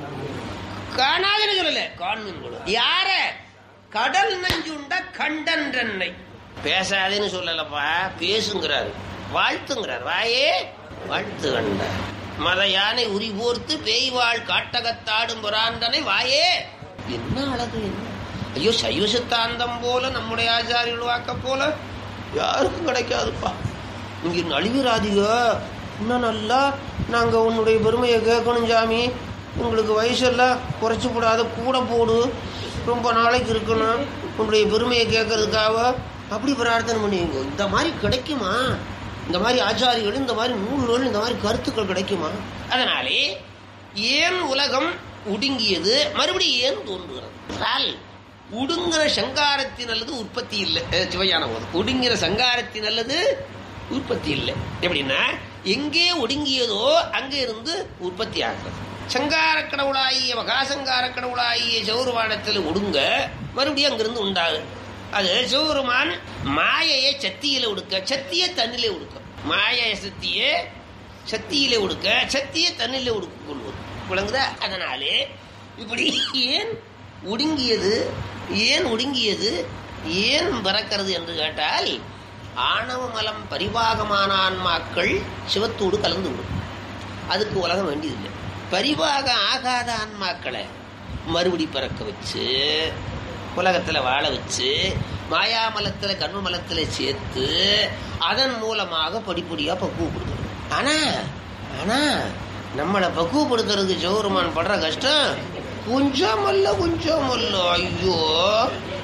காணாதுன்னு சொல்லல காண்மின் குழு யார கடல் நஞ்சுண்ட கண்டன்றன்னை பேசாதேன்னு சொல்லலப்பா பேசுங்கிறாரு வாழ்த்துங்கிறார் வாயே வாழ்த்து கண்ட மத யானை உரி போர்த்து பேய்வாள் காட்டகத்தாடும் புராண்டனை வாயே என்ன அழகு என்ன ஐயோ சைவ சித்தாந்தம் போல நம்முடைய ஆச்சாரியர்கள் வாக்க போல யாருக்கும் கிடைக்காதுப்பா இங்க நழுவிராதிக இன்னும் நல்லா நாங்க உன்னுடைய பெருமையை கேட்கணும் சாமி உங்களுக்கு வயசெல்லாம் குறைச்சி போடாத கூட போடு ரொம்ப நாளைக்கு இருக்கணும் உன்னுடைய பெருமையை கேட்கறதுக்காக அப்படி பிரார்த்தனை பண்ணுவீங்க இந்த மாதிரி கிடைக்குமா இந்த மாதிரி ஆச்சாரிகள் இந்த மாதிரி நூல்கள் இந்த மாதிரி கருத்துக்கள் கிடைக்குமா அதனாலே ஏன் உலகம் ஒடுங்கியது மறுபடியும் ஏன் தோன்றுகிறது என்றால் உடுங்கிற சங்காரத்தின் அல்லது உற்பத்தி இல்லை அஹ் சிவஞான போதும் ஒடுங்கிற சங்காரத்தின் அல்லது உற்பத்தி இல்லை எப்படின்னா எங்கே ஒடுங்கியதோ அங்கே இருந்து உற்பத்தி ஆகிறது சங்கார கடவுளாகிய மகாசங்கார கடவுளாகிய சௌருவானத்தில் ஒடுங்க மறுபடியும் அங்கிருந்து உண்டாகு அது சிவபெருமான் மாயையை சத்தியில உடுக்க சத்திய தண்ணிலே உடுக்க மாய சத்தியே சத்தியிலே உடுக்க சத்திய தண்ணிலே உடுக்க கொள்வது விளங்குதா அதனாலே இப்படி ஏன் ஒடுங்கியது ஏன் ஒடுங்கியது ஏன் பறக்கிறது என்று கேட்டால் ஆணவ மலம் பரிபாகமான ஆன்மாக்கள் சிவத்தோடு கலந்து விடும் அதுக்கு உலகம் வேண்டியதில்லை பரிபாக ஆகாத ஆன்மாக்களை மறுபடி பிறக்க வச்சு உலகத்துல வாழ வச்சு மாயாமலத்துல கர்மமலத்துல சேர்த்து அதன் மூலமாக படிப்படியா பக்குவப்படுத்தணும் ஆனா ஆனா நம்மளை பக்குவப்படுத்துறதுக்கு ஜோருமான் படுற கஷ்டம் கொஞ்சம் அல்ல கொஞ்சம் அல்ல ஐயோ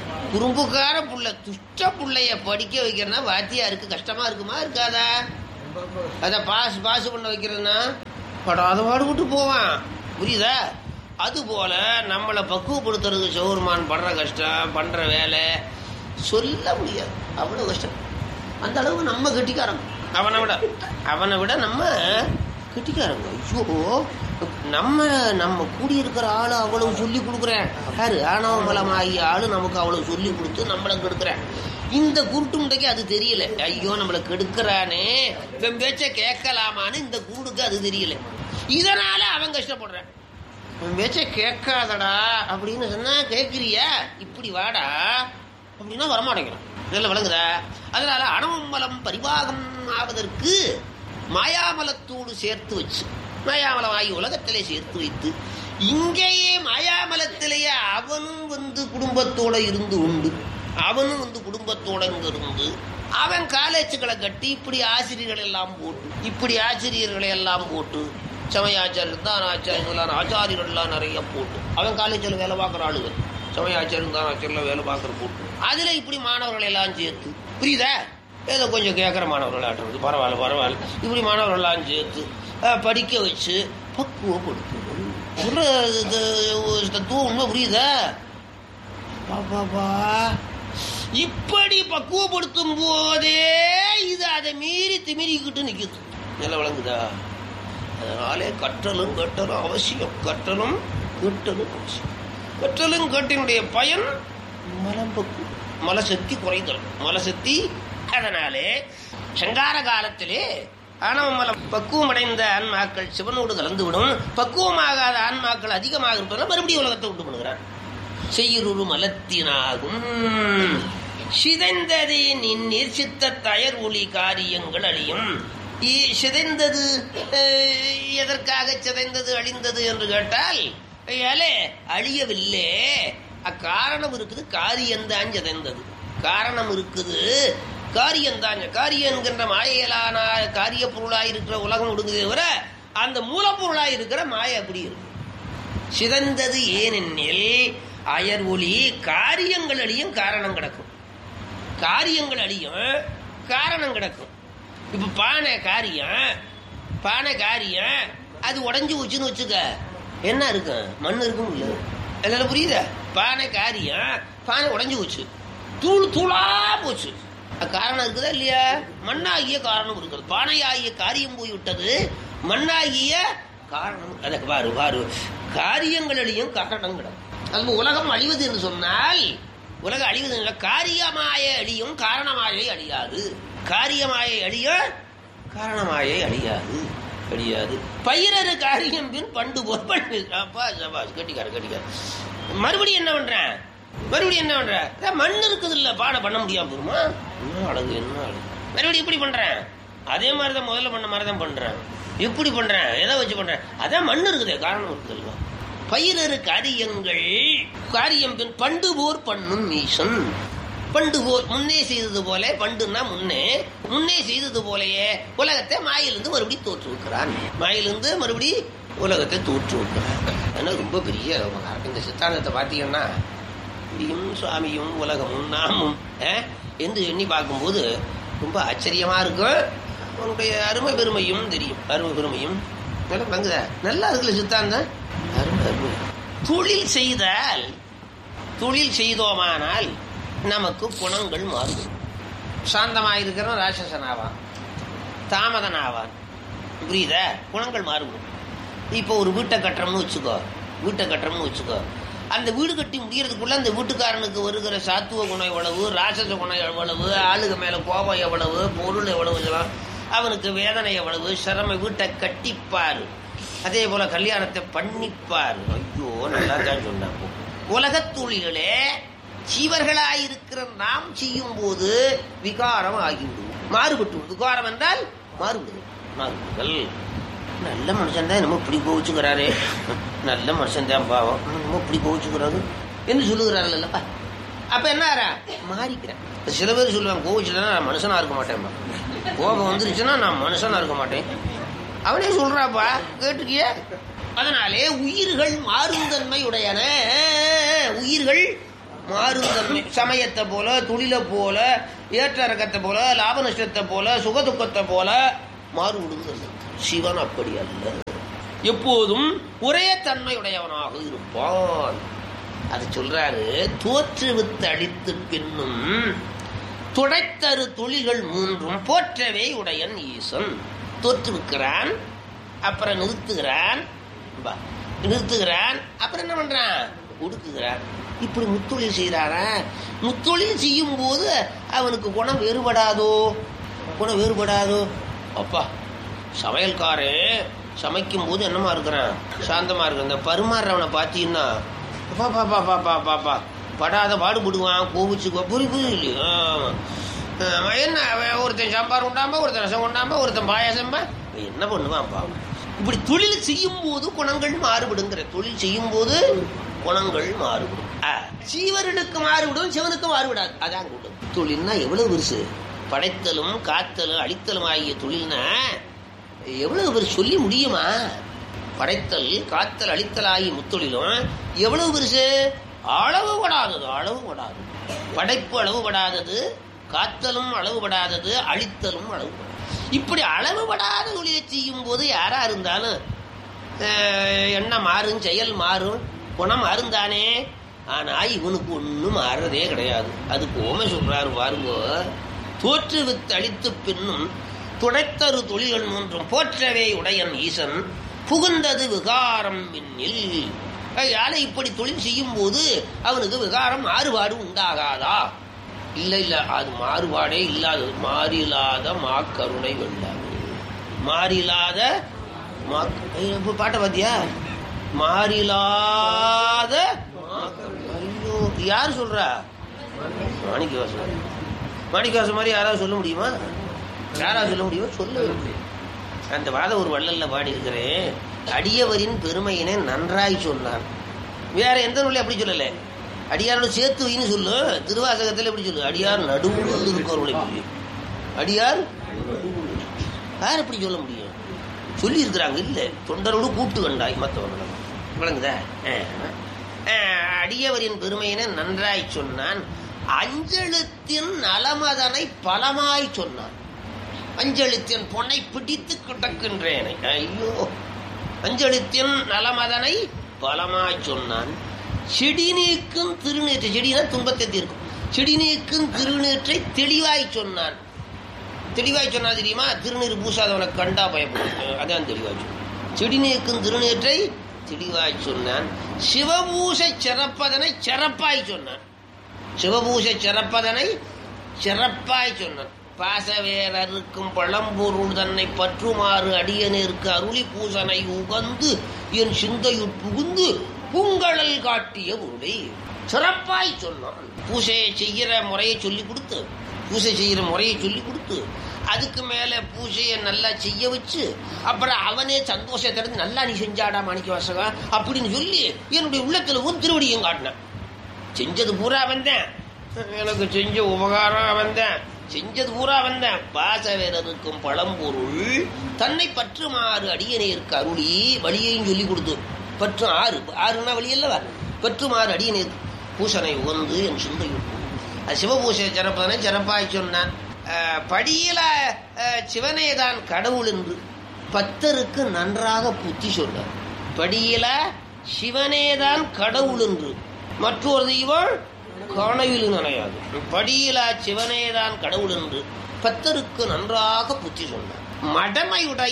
குறும்புக்கார புள்ள துஷ்ட புள்ளைய படிக்க வைக்கிறனா வாத்தியாருக்கு கஷ்டமா இருக்குமா இருக்காதா அத பாஸ் பாஸ் பண்ண வைக்கிறதுனா படாத பாடுபட்டு போவான் புரியுதா அது போல நம்மளை பக்குவப்படுத்துறதுக்கு சௌர்மான் படுற கஷ்டம் பண்ற வேலை சொல்ல முடியாது அவ்வளவு கஷ்டம் அந்த அளவுக்கு நம்ம கெட்டிக்காரங்க அவனை விட அவனை விட நம்ம கெட்டிக்காரங்க ஐயோ நம்ம நம்ம கூடியிருக்கிற ஆளு அவ்வளவு சொல்லி கொடுக்குறேன் யாரு ஆணவ பலமாகிய ஆளு நமக்கு அவ்வளவு சொல்லி கொடுத்து நம்மளை கெடுக்கிறேன் இந்த குருட்டு முண்டைக்கு அது தெரியல ஐயோ நம்மளை கெடுக்கிறானே இவன் பேச்ச கேட்கலாமான்னு இந்த குருடுக்கு அது தெரியல இதனால அவன் கஷ்டப்படுறான் உன் பேச்ச கேட்காதடா அப்படின்னு சொன்னா கேட்கிறியா இப்படி வாடா அப்படின்னா வரமாட்டேங்கிறான் இதெல்லாம் விளங்குதா அதனால அணவமலம் பரிபாகம் ஆவதற்கு மாயாமலத்தோடு சேர்த்து வச்சு மாயாமலம் ஆகி உலகத்திலே சேர்த்து வைத்து இங்கேயே மாயாமலத்திலேயே அவனும் வந்து குடும்பத்தோட இருந்து உண்டு அவனும் வந்து குடும்பத்தோட இங்க இருந்து அவன் காலேஜுகளை கட்டி இப்படி ஆசிரியர்கள் எல்லாம் போட்டு இப்படி ஆசிரியர்களை எல்லாம் போட்டு சமயாச்சாரியர் தான் ஆச்சாரியர்களான ஆச்சாரியர்கள்லாம் நிறைய போட்டு அவன் காலேஜில் வேலை பார்க்குற ஆளுங்க சமயாச்சாரியர் தான் ஆச்சாரியர்லாம் வேலை பார்க்குற போட்டு அதில் இப்படி மாணவர்களை எல்லாம் சேர்த்து புரியுதா ஏதோ கொஞ்சம் கேட்குற மாணவர்கள் ஆட்டுறது பரவாயில்ல பரவாயில்ல இப்படி மாணவர்கள்லாம் சேர்த்து அஹ், படிக்க வச்சு பக்குவப்படுத்தணும் சொல்ற இது ஒரு தத்துவம் உண்மை புரியுதா பாபாபா இப்படி பக்குவப்படுத்தும் போதே இது அதை மீறி திமிரிக்கிட்டு நிக்குது நல்லா விளங்குதா அதனாலே கற்றலும் கட்டலும் அவசியம் கற்றலும் கட்டலும் அவசியம் கற்றலும் கட்டினுடைய பயன் மலம்பக்கு மலசக்தி குறைதல் மலசக்தி அதனாலே சங்கார காலத்திலே ஆணவ மலம் பக்குவம் அடைந்த ஆன்மாக்கள் சிவனோடு கலந்துவிடும் பக்குவமாகாத ஆன்மாக்கள் அதிகமாக இருப்பதால் மறுபடியும் உலகத்தை விட்டு பண்ணுகிறான் செய்யுரு மலத்தினாகும் சிதைந்ததே நின் சித்த தயர் ஒளி காரியங்கள் அழியும் இ- சிதைந்தது அஹ், எதற்காக சிதைந்தது அழிந்தது என்று கேட்டால் ஏலே அழியவில்லை அக்காரணம் இருக்குது காரியம்தான் சிதைந்தது காரணம் இருக்குது காரியம்தான் காரியம் என்கின்ற மாயையிலான காரிய பொருளாய் இருக்கிற உலகம் ஒடுங்குதே தவிர அந்த மூலப்பொருளாய் இருக்கிற மாயை அப்படி இருக்கு சிதைந்தது ஏனெனில் அயர் ஒளி காரியங்கள் அழியும் காரணம் கிடக்கும் காரியங்கள் அழியும் காரணம் கிடக்கும் இப்ப பானை காரியம் பானை காரியம் அது உடஞ்சு வச்சுன்னு வச்சுக்க என்ன இருக்கும் மண் இருக்கும் இல்ல என்னால புரியுதா பானை காரியம் பானை உடஞ்சு போச்சு தூள் தூளா போச்சு அது காரணம் இருக்குதா இல்லையா மண்ணாகிய காரணம் இருக்கிறது பானையாகிய காரியம் போய் விட்டது மண்ணாகிய காரணம் அதற்கு பாரு பாரு காரியங்களிலையும் காரணம் கிடக்கும் அது உலகம் அழிவது என்று சொன்னால் உலகம் அழிவது இல்லை காரியமாய அழியும் காரணமாயை அழியாது காரியமாயை அழிய காரணமாயை அழியாது அழியாது பயிரரு காரியம் பின் பண்டு போல் பண்ணு அப்பா சபாஸ் கட்டிக்கார கட்டிக்கார மறுபடியும் என்ன பண்றேன் மறுபடியும் என்ன பண்ற அதான் மண் இருக்குது இல்ல பாட பண்ண முடியாம போருமா என்ன அழகு என்ன அழகு மறுபடியும் இப்படி பண்றேன் அதே மாதிரி தான் முதல்ல பண்ண மாதிரி தான் பண்றேன் இப்படி பண்றேன் எதை வச்சு பண்றேன் அதான் மண் இருக்குதே காரணம் இருக்குதுல்ல பயிரரு காரியங்கள் காரியம் பின் பண்டு போர் பண்ணும் ஈசன் பண்டு போர் முன்னே செய்தது போல பண்டுன்னா முன்னே முன்னே செய்தது போலயே உலகத்தை மாயிலிருந்து மறுபடி தோற்றுவிக்கிறான் மாயிலிருந்து மறுபடி உலகத்தை தோற்றுவிக்கிறான் அதனால ரொம்ப பெரிய விவகாரம். இந்த சித்தாந்தத்தை பார்த்தீங்கன்னா இடியும் சுவாமியும் உலகமும் நாமும் அஹ், என்று எண்ணி பார்க்கும்போது ரொம்ப ஆச்சரியமா இருக்கும் அவனுடைய அருமை பெருமையும் தெரியும் அருமை பெருமையும் நல்லா பங்குதா நல்லா இருக்குல்ல சித்தாந்தம் அருமை அருமை தொழில் செய்தால் தொழில் செய்தோமானால் நமக்கு குணங்கள் மாறும் சாந்தமாயிருக்கிறவன் ராட்சசனாவான் தாமதனாவான் புரியுதா குணங்கள் மாறும் இப்போ ஒரு வீட்டை கட்டுறோம்னு வச்சுக்கோ வீட்டை கட்டுறோம்னு வச்சுக்கோ அந்த வீடு கட்டி முடியறதுக்குள்ள அந்த வீட்டுக்காரனுக்கு வருகிற சாத்துவ குணம் எவ்வளவு ராட்சச குணம் எவ்வளவு ஆளுக மேல கோபம் எவ்வளவு பொருள் எவ்வளவு இதெல்லாம் அவனுக்கு வேதனை எவ்வளவு சிரம வீட்டை கட்டிப்பாரு அதே போல கல்யாணத்தை பண்ணிப்பாரு ஐயோ நல்லா தான் சொன்னாங்க உலகத் தொழில்களே ஜீவர்களாயிருக்கிற நாம் செய்யும் போது விகாரம் ஆகிவிடும் மாறுபட்டு விடும். விகாரம் என்றால் மாறுபடுது மாறுபடுதல் நல்ல மனுஷன் தான் என்னமோ இப்படி கோவிச்சுக்கிறாரே நல்ல மனுஷன் தான் பாவம் என்னமோ இப்படி கோவிச்சுக்கிறாரு என்று சொல்லுகிறார்கள் அல்லப்பா அப்ப என்ன ஆறா மாறிக்கிறேன் சில பேர் சொல்லுவாங்க கோவிச்சுட்டா நான் மனுஷனா இருக்க மாட்டேன்பா கோபம் வந்துருச்சுன்னா நான் மனுஷனா இருக்க மாட்டேன் அவனே சொல்றாப்பா கேட்டுக்கிய அதனாலே உயிர்கள் மாறுந்தன்மை உடையன உயிர்கள் மாறுந்தன்மை சமயத்தை போல தொழிலை போல ஏற்ற இறக்கத்தை போல லாப நஷ்டத்தை போல சுகதுக்கத்தை போல மாறுபடுகிறது சிவன் அப்படி அல்ல எப்போதும் ஒரே தன்மையுடையவனாக இருப்பான் அது சொல்றாரு தோற்றுவித்து அழித்து பின்னும் துடைத்தரு துளிகள் மூன்றும் போற்றவே உடையன் ஈசன் தோற்றுவிக்கிறான் அப்புறம் நிறுத்துகிறான் பா, நிறுத்துகிறான் அப்புறம் என்ன பண்றான் ஒடுக்குகிறான் இப்படி முத்தொழில் செய்யறாரா முத்தொழில் செய்யும் போது அவனுக்கு குணம் வேறுபடாதோ குணம் வேறுபடாதோ அப்பா சமையல்காரன் சமைக்கும் போது என்னமா இருக்கிறான் சாந்தமா இருக்கு இந்த பருமாறுறவனை பார்த்தீங்கன்னா பா பா பா பா பா பா பா படாத பாடுபடுவான் கோபிச்சுக்குவான் புரி புரி இல்லையா ஆமா, என்ன அவன் ஒருத்தன் சாம்பார் உண்டாம ஒருத்தன் ரசம் உண்டாம ஒருத்தன் பாயாசம்பா என்ன பண்ணுவான் பாவம் இப்படி தொழில் செய்யும் போது குணங்கள் மாறுபடுங்கிற தொழில் செய்யும் போது குணங்கள் மாறுபடும் ஆ, சீவரனுக்கு மாறுபடும் சிவனுக்கு மாறுபடாது அதான் கூட்டம் தொழில்னா எவ்வளவு பெருசு படைத்தலும் காத்தலும் அழித்தலும் ஆகிய தொழில்னா எவ்வளவு பேர் சொல்லி முடியுமா படைத்தல் காத்தல் அழித்தல் ஆகிய முத்தொழிலும் எவ்வளவு பெருசு அளவுபடாதது அளவுபடாது படைப்பு அளவுபடாதது காத்தலும் அளவுபடாதது அழித்தலும் அளவுபடாது இப்படி அளவுபடாத தொழிலை செய்யும் போது யாரா இருந்தாலும் அஹ், எண்ணம் மாறும் செயல் மாறும் குணம் மாறுந்தானே ஆனா இவனுக்கு ஒண்ணும் மாறுறதே கிடையாது அதுக்கு ஓமை சொல்றாரு பாருங்க தோற்றுவித்து அழித்து பின்னும் துடைத்தரு தொழில்கள் மூன்றும் போற்றவே உடையன் ஈசன் புகுந்தது விகாரம் மின்னில் அதனால இப்படி தொழில் செய்யும் போது அவனுக்கு விகாரம் மாறுபாடு உண்டாகாதா இல்ல இல்ல அது மாறுபாடே இல்லாதது மாறிலாத மாக்கருணை வெள்ளாது மாறிலாத மாக்- ஐயோ, இப்ப பாட்டை பாத்தியா மாறிலாத மாக்கருணை. ஐயோ யார் சொல்றா மாணிக்கவாசன் மாணிக்கவாசன் மாதிரி யாராவது சொல்ல முடியுமா யாராவது சொல்ல முடியுமா சொல்ல அந்த வாத ஒரு வள்ளல்ல பாடி இருக்கிறேன் அடியவரின் பெருமையினை நன்றாய் சொன்னான் வேற எந்த நூலையும் அப்படி சொல்லல அடியாரோட சேர்த்து வைன்னு சொல்லு திருவாசகத்துல எப்படி சொல்லு அடியார் நடுவில் இருக்கிறவர்களை சொல்லி அடியார் யார் எப்படி சொல்ல முடியும் சொல்லி இருக்கிறாங்க இல்ல தொண்டரோடு கூட்டு கண்டாய் மற்றவர்கள் விளங்குதா அஹ். அஹ், அடியவரின் பெருமையினை நன்றாய் சொன்னான் அஞ்செழுத்தின் நலமதனை பலமாய் சொன்னான் அஞ்செழுத்தின் பொன்னை பிடித்து கிடக்கின்றேனை ஐயோ அஞ்செழுத்தின் நலமதனை பலமாய் சொன்னான் செடி நீக்கும் திருநீற்றை செடினா துன்பத்தை தீர்க்கும் செடி நீக்கும் திருநீற்றை தெளிவாய் சொன்னான் தெளிவாய் சொன்னா தெரியுமா திருநீர் பூசாதவனை கண்டா பயப்படும் அஹ் அதான் தெளிவாய் சொன்னான் செடி நீக்கும் திருநீற்றை தெளிவாய் சொன்னான் சிவபூசை சிறப்பதனை சிறப்பாய் சொன்னான் சிவபூசை சிறப்பதனை சிறப்பாய் சொன்னான் பாசவேரருக்கும் பழம்பொருள் தன்னை பற்றுமாறு அடியனேற்கு அருளி பூசனை உகந்து என் சிந்தையுட் புகுந்து பூங்கழல் காட்டிய பொருளை சிறப்பாய் சொன்னான் பூசையை செய்கிற முறையை சொல்லி கொடுத்து பூசை செய்கிற முறையை சொல்லி கொடுத்து அதுக்கு மேல பூஜையை நல்லா செய்ய வச்சு அப்புறம் அவனே சந்தோஷத்திலிருந்து நல்லா நீ செஞ்சாடா மாணிக்க வாசகா அப்படின்னு சொல்லி என்னுடைய உள்ளத்துல ஒரு திருவடியும் காட்டினான் செஞ்சது பூரா வந்தேன் எனக்கு செஞ்ச உபகாரம் வந்தேன் செஞ்சது பூரா வந்தேன் பாசவேரருக்கும் பழம்பொருள் தன்னை பற்றுமாறு அடியனேற்கு அருளி வழியையும் சொல்லி கொடுத்து பற்று ஆறு ஆறுனா வழி அல்லவா பற்றுமாறு அடியனேற்கு பூசனை உகந்து என் சிந்தையுள் அது சிவபூசை சிறப்பதனை சிறப்பாய் சொன்னான் அஹ், படியில அஹ், சிவனேதான் கடவுள் என்று பத்தருக்கு நன்றாக புத்தி சொன்னார் படியில சிவனேதான் கடவுள் என்று மற்றொரு தெய்வம் கனவில் நனையாது படியில சிவனேதான் கடவுள் என்று பத்தருக்கு நன்றாக புத்தி சொன்னார் மடமையுடை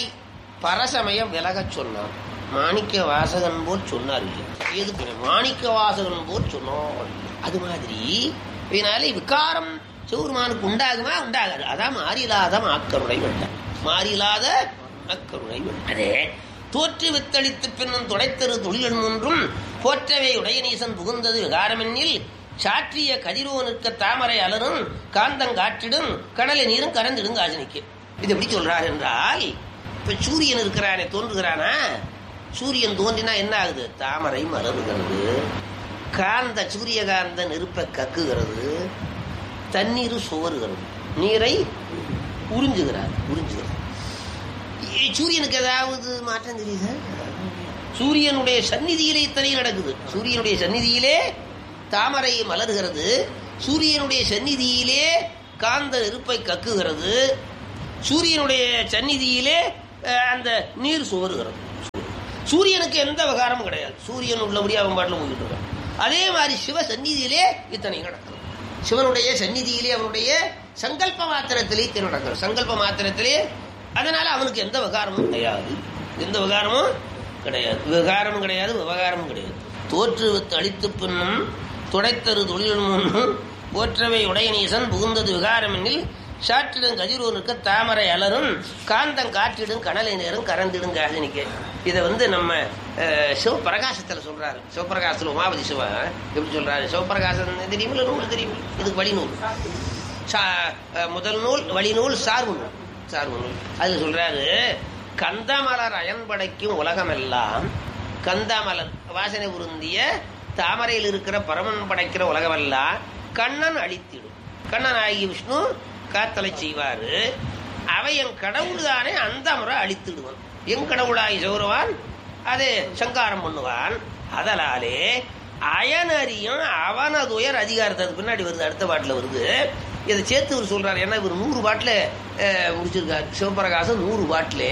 பரசமயம் விலகச் சொன்னார் மாணிக்க வாசகன் போல் சொன்னார் இல்லை எதுக்கு மாணிக்க வாசகன் போல் சொன்னார் அது மாதிரி இதனால விகாரம் சிவருமானுக்கு உண்டாகுமா உண்டாகாது அதான் மாறிலாத மாக்கருணை வெள்ளம் மாறிலாத மக்கருணை வெள்ளம் அதே தோற்று வித்தளித்து பின்னும் துடைத்தரு தொழில் மூன்றும் போற்றவே உடையநீசன் புகுந்தது விகாரமென்னில் சாற்றிய கதிரோனுக்க தாமரை அலரும் காந்தங்காற்றிடும் கடலை நீரும் கறந்திடும் காசினிக்கு இது எப்படி சொல்றார் என்றால் இப்ப சூரியன் இருக்கிறானே தோன்றுகிறானா சூரியன் தோன்றினா என்ன ஆகுது தாமரை மலருகிறது காந்த சூரியகாந்த நெருப்பை கக்குகிறது தண்ணீர் சோறுகிறது நீரை உறிஞ்சுகிறார் உறிஞ்சுகிறார் இ- சூரியனுக்கு ஏதாவது மாற்றம் தெரியுதா சூரியனுடைய சந்நிதியிலே இத்தனை நடக்குது சூரியனுடைய சந்நிதியிலே தாமரை மலர்கிறது சூரியனுடைய சந்நிதியிலே காந்த நெருப்பை கக்குகிறது சூரியனுடைய சந்நிதியிலே அஹ், அந்த நீர் சுவருகிறது சூரியனுக்கு எந்த விகாரமும் கிடையாது சூரியன் உள்ளபடி அவன் பாட்டில் போயிட்டு இருக்கான் அதே மாதிரி சிவ சந்நிதியிலே இத்தனை நடக்கும் சிவனுடைய சந்நிதியிலே அவனுடைய சங்கல்ப மாத்திரத்திலே இத்தனை நடக்கும் சங்கல்ப மாத்திரத்திலே அதனால அவனுக்கு எந்த விகாரமும் கிடையாது எந்த விகாரமும் கிடையாது விகாரமும் கிடையாது விவகாரமும் கிடையாது தோற்று அழித்து பின்னும் துடைத்தரு தொழில் முன்னும் போற்றவை உடையநீசன் புகுந்தது விகாரம் எனில் சாற்றிடும் கதிரூருக்கு தாமரை அலரும் காந்தம் காற்றிடும் கடலை நேரும் கறந்திடும் காசினிக்கு இதை வந்து நம்ம அஹ், சிவபிரகாசத்துல சொல்றாரு சிவபிரகாசத்துல உமாபதி சிவா எப்படி சொல்றாரு சிவபிரகாசம் தெரியுமில்ல நூல் தெரியும் இதுக்கு வழிநூல் சா- அஹ், முதல் நூல் வழிநூல் சார்பு நூல் சார்பு நூல் அதுல சொல்றாரு கந்தமலர் அயன்படைக்கும் உலகமெல்லாம் கந்தமலர் வாசனை உருந்திய தாமரையில் இருக்கிற பரமன் படைக்கிற உலகமெல்லாம் கண்ணன் அழித்திடும் கண்ணன் ஆகிய விஷ்ணு காத்தலை செய்வாரு அவை என் கடவுள் தானே அந்த முறை அழித்திடுவான் என் கடவுளாகி சௌரவான் அது சங்காரம் பண்ணுவான் அதனாலே அயனறியும் அவனதுயர் அதிகாரத்துக்கு பின்னாடி வருது அடுத்த பாட்டில் வருது இதை சேர்த்து இவர் சொல்றாரு ஏன்னா இவர் நூறு பாட்டில் முடிச்சிருக்காரு சிவபிரகாசம் நூறு பாட்டில்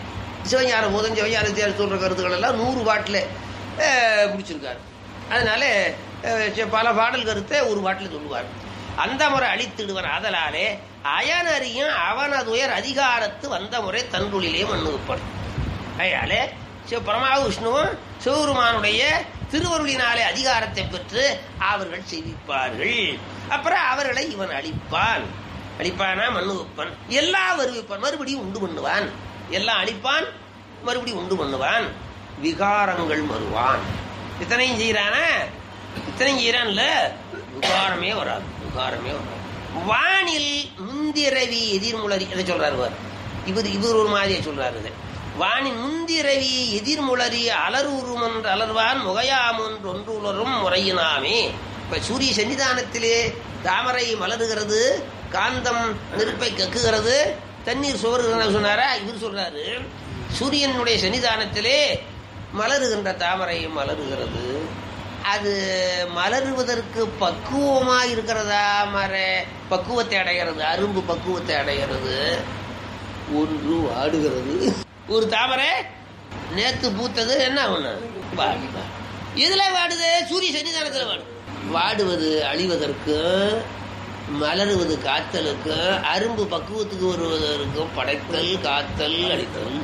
சிவஞான போதம் சிவஞான தேர் சொல்ற கருத்துக்கள் எல்லாம் நூறு பாட்டில் முடிச்சிருக்காரு அதனால அஹ், சி- பல பாடல் கருத்தை ஒரு பாட்டில் சொல்லுவார் அந்த முறை அழித்திடுவன் அதனாலே அயனறியும் அவனதுயர் அதிகாரத்து வந்த முறை தன்றுளிலே மண்ணுப்படும் அதனாலே சிவ பரமா விஷ்ணுவும் சிவபெருமானுடைய திருவருளினாலே அதிகாரத்தை பெற்று அவர்கள் செய்விப்பார்கள் அப்புறம் அவர்களை இவன் அழிப்பான் அழிப்பானா மண்ணு வைப்பான் எல்லா வருவிப்பான் மறுபடியும் உண்டு பண்ணுவான் எல்லாம் அழிப்பான் மறுபடியும் உண்டு பண்ணுவான் விகாரங்கள் மறுவான் இத்தனையும் செய்யறானா இத்தனையும் செய்யறான்ல விகாரமே வராது விகாரமே வராது வானில் முந்திரவி எதிர்முளரி அதை சொல்றாரு பாரு. இவர் இவர் ஒரு மாதிரியை சொல்றாரு இதை வானின் முந்திரவி எதிர்முளரி அலருருமன்று அலர்வான் முகையாமொன்று ஒன்று உலரும் முறையினாமே இப்ப சூரிய சன்னிதானத்திலே தாமரை மலருகிறது காந்தம் நெருப்பை கக்குகிறது தண்ணீர் சோறுகிறது சொன்னாரா இவர் சொல்றாரு சூரியனுடைய சன்னிதானத்திலே மலருகின்ற தாமரை மலருகிறது அது மலருவதற்கு பக்குவமா இருக்கிறதா மர பக்குவத்தை அடைகிறது அரும்பு பக்குவத்தை அடைகிறது ஒன்று வாடுகிறது ஒரு தாமரை நேத்து பூத்தது என்ன ஒண்ணு வாடி வாடி. எதுல வாடுது சூரிய சன்னிதானத்துல வாடு வாடுவது அழிவதற்கு மலருவது காத்தலுக்கு அரும்பு பக்குவத்துக்கு வருவதற்கும் படைத்தல் காத்தல் அழித்தல்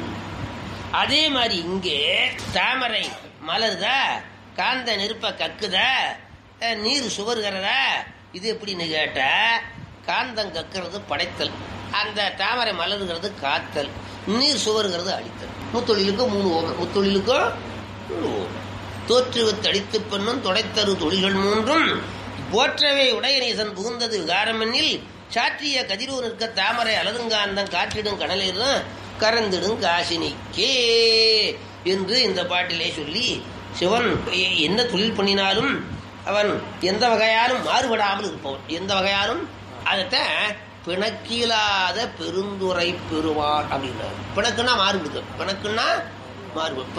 அதே மாதிரி இங்கே தாமரை மலருதா காந்த நெருப்ப கக்குதா அஹ், நீர் சுவருகிறதா இது எப்படின்னு கேட்ட காந்தம் கக்கிறது படைத்தல் அந்த தாமரை மலருகிறது காத்தல் நீர் சுவருகிறது அழித்தல் முத்தொழிலுக்கும் மூணு ஓமை முத்தொழிலுக்கும் மூணு ஓமை தோற்றுவத் தடித்து பெண்ணும் தொடைத்தரு தொழில்கள் மூன்றும் போற்றவே உடையநீசன் புகுந்தது விகாரமென்னில் சாற்றிய கதிரூர் நிற்க தாமரை அலதுங்காந்தம் காற்றிடும் கடலிலும் கறந்திடும் காசினிக்கே என்று இந்த பாட்டிலே சொல்லி சிவன் எ- என்ன தொழில் பண்ணினாலும் அவன் எந்த வகையாலும் மாறுபடாமல் இருப்பவன் எந்த வகையாலும் அதைத்தான் பிணக்கிலாத பெருந்துரை பெறுவான் அப்படின்னாரு பிணக்குன்னா மாறுபடுது பிணக்குன்னா மாறுபடு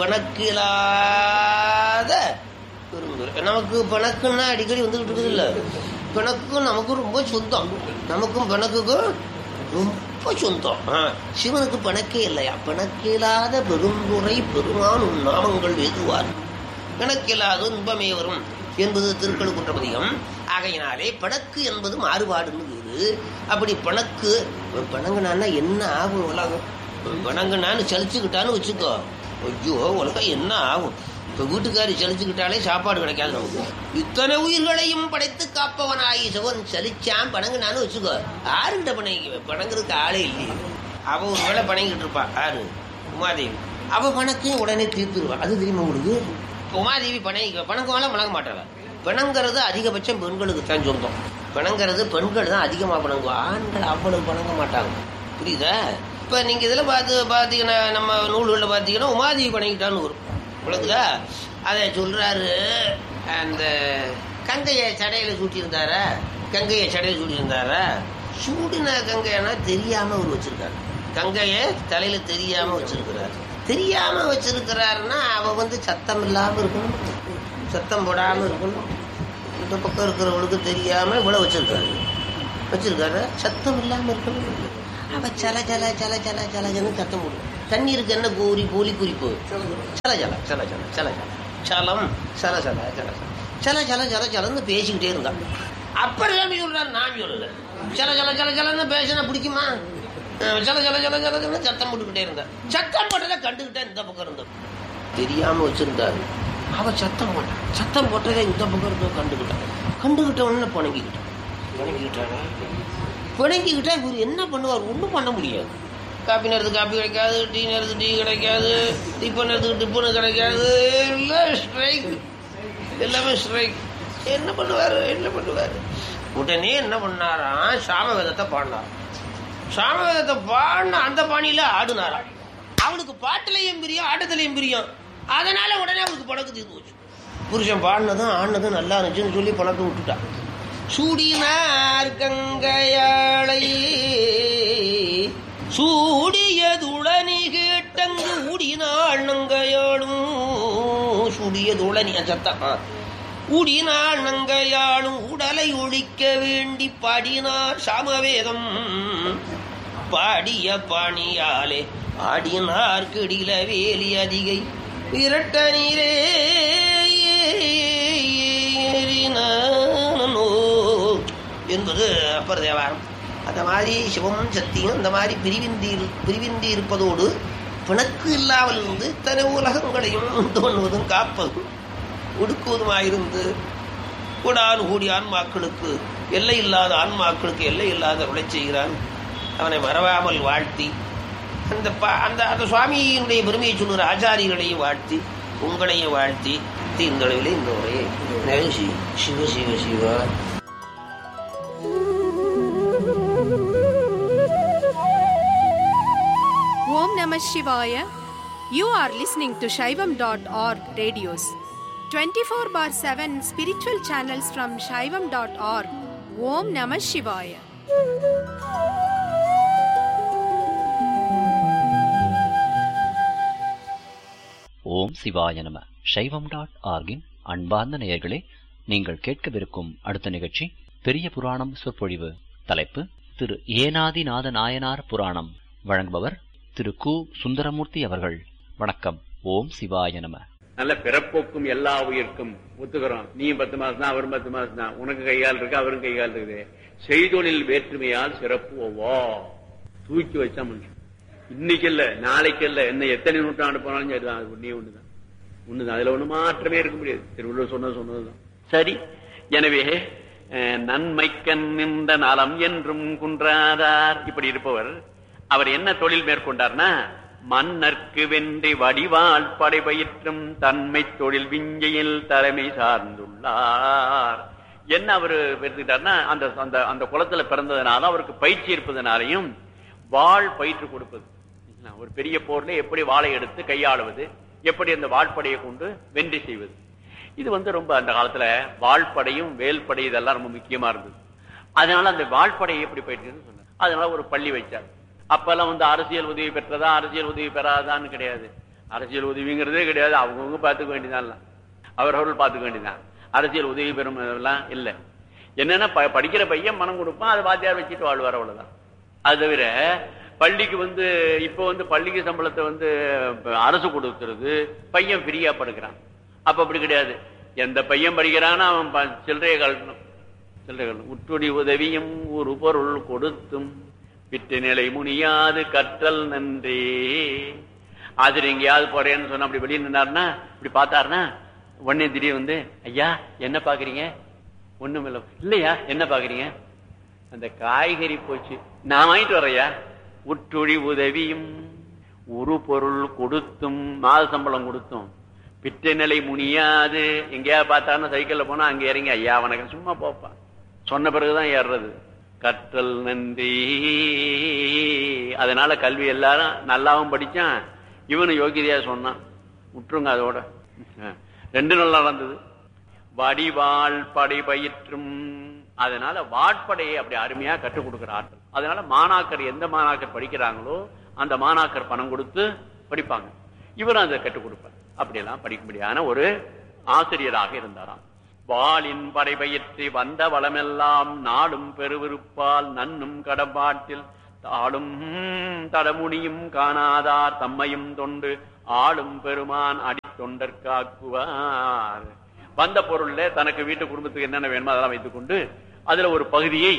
பிணக்கிலாத பெருந்துரை நமக்கு பிணக்குன்னா அடிக்கடி வந்துகிட்டு இருக்குது இல்ல பிணக்கும் நமக்கும் ரொம்ப சொந்தம் நமக்கும் பிணக்குக்கும் ரொம்ப சொந்தம் ஆ, சிவனுக்கு பிணக்கே இல்லையா பிணக்கில்லாத பெருந்துரை பெருமான் உன் நாமங்கள் எதுவார் கணக்கில்லாத இன்பமே வரும் என்பது திருக்கழு குற்றப்பதிகம் ஆகையினாலே பிணக்கு என்பது மாறுபாடுன்னு வேறு அப்படி பிணக்கு பிணங்குனான்னா என்ன ஆகும் உலகம் பிணங்குனான்னு சலிச்சுக்கிட்டான்னு வச்சுக்கோ ஐயோ உலகம் என்ன ஆகும் இப்ப வீட்டுக்காரி சலிச்சுக்கிட்டாலே சாப்பாடு கிடைக்காது நமக்கு இத்தனை உயிர்களையும் படைத்து காப்பவனாகி சிவன் சலிச்சான் பணங்குனான்னு வச்சுக்கோ யாருகிட்ட பணங்க பணங்கிறதுக்கு ஆளே இல்லையே அவ ஒரு வேளை பணங்கிட்டு இருப்பா யாரு உமாதேவி அவ பணத்தையும் உடனே தீர்த்துருவா அது தெரியுமா உங்களுக்கு உமாதேவி பணங்க பணங்கமெல்லாம் பணங்க மாட்டாங்க பிணங்கிறது அதிகபட்சம் பெண்களுக்கு தான் சொந்தம் பிணங்கிறது பெண்கள் தான் அதிகமாக பணங்குவோம் ஆண்கள் அவ்வளவு பணங்க மாட்டாங்க புரியுதா இப்ப நீங்க இதுல பார்த்து பாத்தீங்கன்னா நம்ம நூல்களில் பார்த்தீங்கன்னா உமாதேவி பணங்கிட்டான்னு வரும் விளக்குதா அதை சொல்றாரு அந்த கங்கையை சடையில சூட்டியிருந்தாரா கங்கையை சடையில சூட்டியிருந்தாரா சூடின கங்கைனா தெரியாம அவர் வச்சிருக்காரு கங்கையை தலையில தெரியாம வச்சிருக்கிறாரு தெரியாம வச்சிருக்கிறாருன்னா அவ வந்து சத்தம் இல்லாம இருக்கணும் சத்தம் போடாம இருக்கணும் இந்த பக்கம் இருக்கிறவங்களுக்கு தெரியாம இவ்வளவு வச்சிருக்காரு வச்சிருக்காரு சத்தம் இல்லாம இருக்கணும் அவ சல சல சல சல சலன்னு சத்தம் போடும் தண்ணீருக்கு என்ன கூறி கூலி குறிப்பு சல சல சல சல சல சல சலம் சல சல சல சல சல சல சலன்னு பேசிக்கிட்டே இருந்தான் அப்புறம் சாமி சொல்றாரு நான் சொல்லல சல சல சல சலன்னு பேசினா பிடிக்குமா அஹ் சல சல சல சலன்னு சத்தம் போட்டுக்கிட்டே இருந்தா சத்தம் போட்டதை கண்டுகிட்டே இந்த பக்கம் இருந்தோம் தெரியாம வச்சிருந்தாரு அவ சத்தம் போட்டான் சத்தம் போட்டதை இந்த பக்கம் இருந்தோம் கண்டுகிட்டான் கண்டுகிட்ட உடனே புணங்கிக்கிட்டான் புணங்கிக்கிட்டானா புணங்கிக்கிட்டா இவர் என்ன பண்ணுவார் ஒன்றும் பண்ண முடியாது காப்பி நேரத்துக்கு காப்பி கிடைக்காது டீ நேரத்துக்கு டீ கிடைக்காது டிப்பன் நேரத்துக்கு டிப்பனு கிடைக்காது எல்லாம் ஸ்ட்ரைக் எல்லாமே ஸ்ட்ரைக் என்ன பண்ணுவார் என்ன பண்ணுவார் உடனே என்ன பண்ணாராம் சாமவேதத்தை பாடினார் சாமவேதத்தை பாடின அந்த பாணியில ஆடுனாராம் அவனுக்கு பாட்டுலையும் பிரியம் ஆட்டத்திலையும் பிரியம் அதனால உடனே அவனுக்கு பழக்கு தீர்ந்து போச்சு புருஷன் பாடினதும் ஆடினதும் நல்லா இருந்துச்சுன்னு சொல்லி பழக்க விட்டுட்டான் சூடினார் கங்கையாளை சூடியதுளனி கேட்டங்கு ஊடினாள் நங்கையாளும் சூடியதுளனி சத்தம் ஆ. ஊடினாள் நங்கையாளும் உடலை ஒழிக்க வேண்டி பாடினார் சாமவேதம் பாடிய பாணியாலே ஆடினார் கிடில வேலி அதிகை விரட்ட நீரே ஏறினானோ என்பது அப்பர் தேவாரம் அந்த மாதிரி சிவமும் சக்தியும் அந்த மாதிரி பிரிவிந்தி இரு- பிரிவிந்தி இருப்பதோடு பிணக்கு இல்லாமல் இருந்து தன உலகங்களையும் தோன்றுவதும் காப்பதும் ஒடுக்குவதுமாயிருந்து கூடான் கூடி ஆன்மாக்களுக்கு எல்லை இல்லாத ஆன்மாக்களுக்கு எல்லை இல்லாத உழைச் செய்கிறான் அவனை மறவாமல் வாழ்த்தி அந்த ப- அந்த அந்த சுவாமியினுடைய பெருமையை சொல்லுகிற ஆச்சாரிகளையும் வாழ்த்தி உங்களையும் வாழ்த்தி இந்த அளவில் இந்த உரையை நிறைவு செய்யும். சிவ சிவ Siva Om Namah Shivaya. You are listening to Shaivam.org radios. 24 bar 7 spiritual channels from Shaivam.org. Om Namah Shivaya. ஓம் சிவாய நம சைவம் டாட் ஆர்கின் அன்பார்ந்த நேயர்களே நீங்கள் கேட்கவிருக்கும் அடுத்த நிகழ்ச்சி பெரிய புராணம் சொற்பொழிவு தலைப்பு திரு ஏனாதிநாத நாயனார் புராணம் வழங்குபவர் திரு கு சுந்தரமூர்த்தி அவர்கள் வணக்கம் ஓம் சிவாய நம நல்ல பிறப்போக்கும் எல்லா உயிர்க்கும் ஒத்துக்கிறோம் நீயும் பத்து மாசம் தான் அவரும் பத்து மாசம் தான் உனக்கு கையால் இருக்கு அவரும் கையால் இருக்குது செய்தொழில் வேற்றுமையால் சிறப்பு ஒவ்வா தூக்கி வச்சா மனுஷன் இன்னைக்கு இல்ல நாளைக்கு இல்ல என்ன எத்தனை நூற்றாண்டு போனாலும் சரிதான் அது ஒண்ணே ஒண்ணுதான் ஒண்ணுதான் அதுல ஒண்ணு மாற்றமே இருக்க முடியாது திருவள்ளுவர் சொன்னது சொன்னதுதான் சரி எனவே அஹ், நன்மைக்கண் நின்ற நலம் என்றும் குன்றாதார் இப்படி இருப்பவர் அவர் என்ன தொழில் மேற்கொண்டார்னா மன்னர்க்கு வென்றி வடிவாள் படை பயிற்றும் தன்மை தொழில் விஞ்சையில் தலைமை சார்ந்துள்ளார் என்ன அவரு எடுத்துக்கிட்டார்னா அந்த அந்த அந்த குளத்துல பிறந்ததுனால அவருக்கு பயிற்சி இருப்பதனாலையும் வாழ் பயிற்று கொடுப்பது ஒரு பெரிய போர்ல எப்படி வாளை எடுத்து கையாளுவது எப்படி அந்த வாள்படையை கொண்டு வெற்றி செய்வது இது வந்து ரொம்ப அந்த காலத்துல வாள்படையும் வேல்படை இதெல்லாம் ரொம்ப முக்கியமா இருந்தது அதனால அந்த வாள்படையை எப்படி பயிற்சின்னு சொன்னார் அதனால ஒரு பள்ளி வச்சார் அப்பெல்லாம் வந்து அரசியல் உதவி பெற்றதா அரசியல் உதவி பெறாதான்னு கிடையாது அரசியல் உதவிங்கிறதே கிடையாது அவங்கவுங்க பார்த்துக்க வேண்டியதான் அவரவர்கள் பார்த்துக்க வேண்டியதான் அரசியல் உதவி பெறும் எல்லாம் இல்லை என்னன்னா ப- படிக்கிற பையன் மனம் கொடுப்பான் அதை வாத்தியார் வச்சுட்டு வாழ்வார் அவ்வளவுதான் அது தவிர பள்ளிக்கு வந்து இப்போ வந்து பள்ளிக்கு சம்பளத்தை வந்து அரசு கொடுத்துருது பையன் ஃப்ரீயா படுக்கிறான் அப்ப அப்படி கிடையாது எந்த பையன் படிக்கிறானோ அவன் ப- சில்லறையை கழட்டணும் சில்லறைகள் உற்றுடி உதவியும் ஒரு பொருள் கொடுத்தும் விட்டு நிலை முனியாது கற்றல் நன்றே ஆசிரியர் எங்கேயாவது போறேன்னு சொன்னா அப்படி வெளியே நின்னாருன்னா இப்படி பார்த்தாருன்னா உடனே திடீர் வந்து ஐயா என்ன பாக்குறீங்க ஒண்ணும் இல்ல இல்லையா என்ன பாக்குறீங்க அந்த காய்கறி போச்சு நான் வாங்கிட்டு வரையா உற்றுழி உதவியும் ஒரு பொருள் கொடுத்தும் மாத சம்பளம் கொடுத்தும் பிற்ற நிலை முனியாது எங்கேயா பார்த்தாலும் சைக்கிள்ல போனா அங்க இறங்கி ஐயா வணக்கம் சும்மா போப்பா சொன்ன பிறகுதான் ஏறுறது கற்றல் நன்றி அதனால கல்வி எல்லாரும் நல்லாவும் படிச்சான் இவனு யோகிதையா சொன்னான் விட்டுருங்க அதோட ரெண்டு நல்லா நடந்தது வடிவாள் படை பயிற்றும் அதனால வாட்படையை அப்படி அருமையா கற்றுக் கொடுக்கிற ஆற்றல் அதனால மாணாக்கர் எந்த மாணாக்கர் படிக்கிறாங்களோ அந்த மாணாக்கர் பணம் கொடுத்து படிப்பாங்க இவரும் அதை கற்றுக் கொடுப்பார் அப்படியெல்லாம் படிக்கும்படியான ஒரு ஆசிரியராக இருந்தாராம் வாளின் படை பயிற்றி வந்த வளமெல்லாம் நாடும் பெருவிருப்பால் நன்னும் கடம்பாட்டில் தாளும் தடமுனியும் காணாதார் தம்மையும் தொண்டு ஆளும் பெருமான் அடி தொண்டற்காக்குவார் வந்த பொருள்ல தனக்கு வீட்டு குடும்பத்துக்கு என்னென்ன வேணுமோ அதெல்லாம் வைத்துக் கொண்டு அதுல ஒரு பகுதியை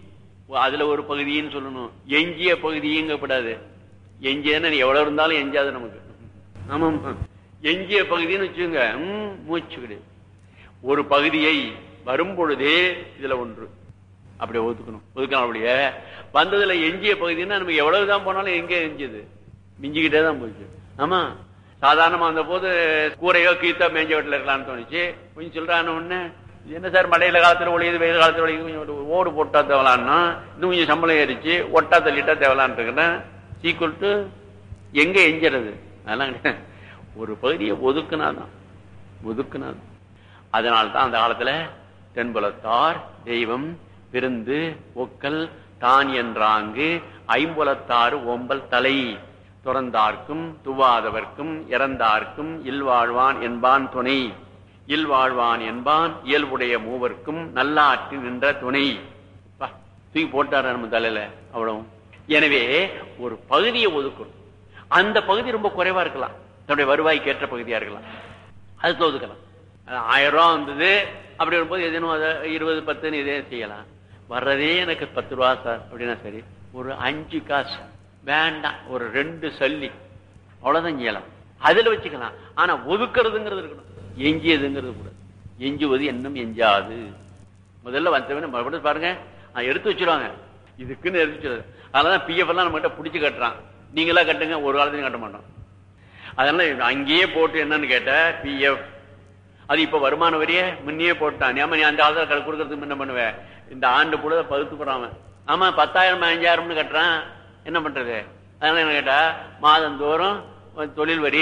அதுல ஒரு பகுதின்னு சொல்லணும் எஞ்சிய பகுதியங்கப்படாது எஞ்சியன்னு நீ எவ்வளவு இருந்தாலும் எஞ்சாது நமக்கு ஆமாம் எஞ்சிய பகுதின்னு வச்சுங்க ம், மூச்சு கிடையாது ஒரு பகுதியை வரும் பொழுதே இதுல ஒன்று அப்படி ஒதுக்கணும் ஒதுக்கணும் அப்படியே வந்ததுல எஞ்சிய பகுதின்னா நமக்கு எவ்வளவுதான் போனாலும் எங்க எஞ்சியது மிஞ்சிக்கிட்டே தான் போச்சு ஆமா சாதாரணமா அந்த போது கூரையோ கீத்தோ மேஞ்ச வீட்டுல இருக்கலாம்னு தோணுச்சு கொஞ்சம் சொல்றான உடனே இது என்ன சார் மழையில காலத்துல ஒழியுது வெயில் காலத்துல ஒழியுது கொஞ்சம் ஒரு ஓடு போட்டா தேவலான்னா இன்னும் கொஞ்சம் சம்பளம் ஏறிச்சு ஒட்டா தள்ளிட்டா தேவலான்னு இருக்கிறேன் சீக்குவல் டு எங்க எஞ்சிறது அதெல்லாம் கிடையாது. ஒரு பகுதியை ஒதுக்குனாதான் ஒதுக்குனாதான் அதனால்தான் அந்த காலத்துல தென்புலத்தார் தெய்வம் விருந்து ஒக்கல் தான் என்றாங்கு ஐம்புலத்தாறு ஓம்பல் தலை துறந்தார்க்கும் துவாதவர்க்கும் இறந்தார்க்கும் இல்வாழ்வான் என்பான் துணை இல்வாழ்வான் என்பான் இயல்புடைய மூவர்க்கும் நல்லாற்றி நின்ற துணை பா, தூக்கி போட்டாரு நம்ம தலையில அவ்வளவு எனவே ஒரு பகுதியை ஒதுக்கணும் அந்த பகுதி ரொம்ப குறைவா இருக்கலாம் தன்னுடைய வருவாய்க்கு ஏற்ற பகுதியா இருக்கலாம் அதுக்கு ஒதுக்கலாம் அது ஆயிரம் ரூபா வந்தது அப்படி வரும்போது எதுனும் அதை இருபது பத்துன்னு இதே செய்யலாம் வர்றதே எனக்கு பத்து ரூபா சார் அப்படின்னா சரி ஒரு அஞ்சு காசு வேண்டாம் ஒரு ரெண்டு சல்லி அவ்வளவுதான் செய்யலாம் அதுல வச்சுக்கலாம் ஆனா ஒதுக்குறதுங்கிறது இருக்கணும் எஞ்சியதுங்கிறது கூட எஞ்சுவது இன்னும் எஞ்சாது முதல்ல வந்தவன மறுபடியும் பாருங்க ஆ, எடுத்து வச்சிருவாங்க இதுக்குன்னு எடுத்து வச்சிருவாங்க அதனாலதான் பிஎஃப் எல்லாம் நம்ம கிட்ட பிடிச்சு கட்டுறான் நீங்களா கட்டுங்க ஒரு காலத்தையும் கட்ட மாட்டோம் அதனால அங்கேயே போட்டு என்னன்னு கேட்ட பிஎஃப் அது இப்ப வருமான வரிய முன்னே போட்டான் ஏமா நீ அந்த காலத்துல கடு- கொடுக்கறதுக்கு என்ன பண்ணுவேன் இந்த ஆண்டு பொழுத பகுத்து போறாம ஆமா பத்தாயிரம் பதினஞ்சாயிரம்னு கட்டுறான் என்ன பண்றது அதனால என்ன கேட்டா மாதந்தோறும் தொழில் வரி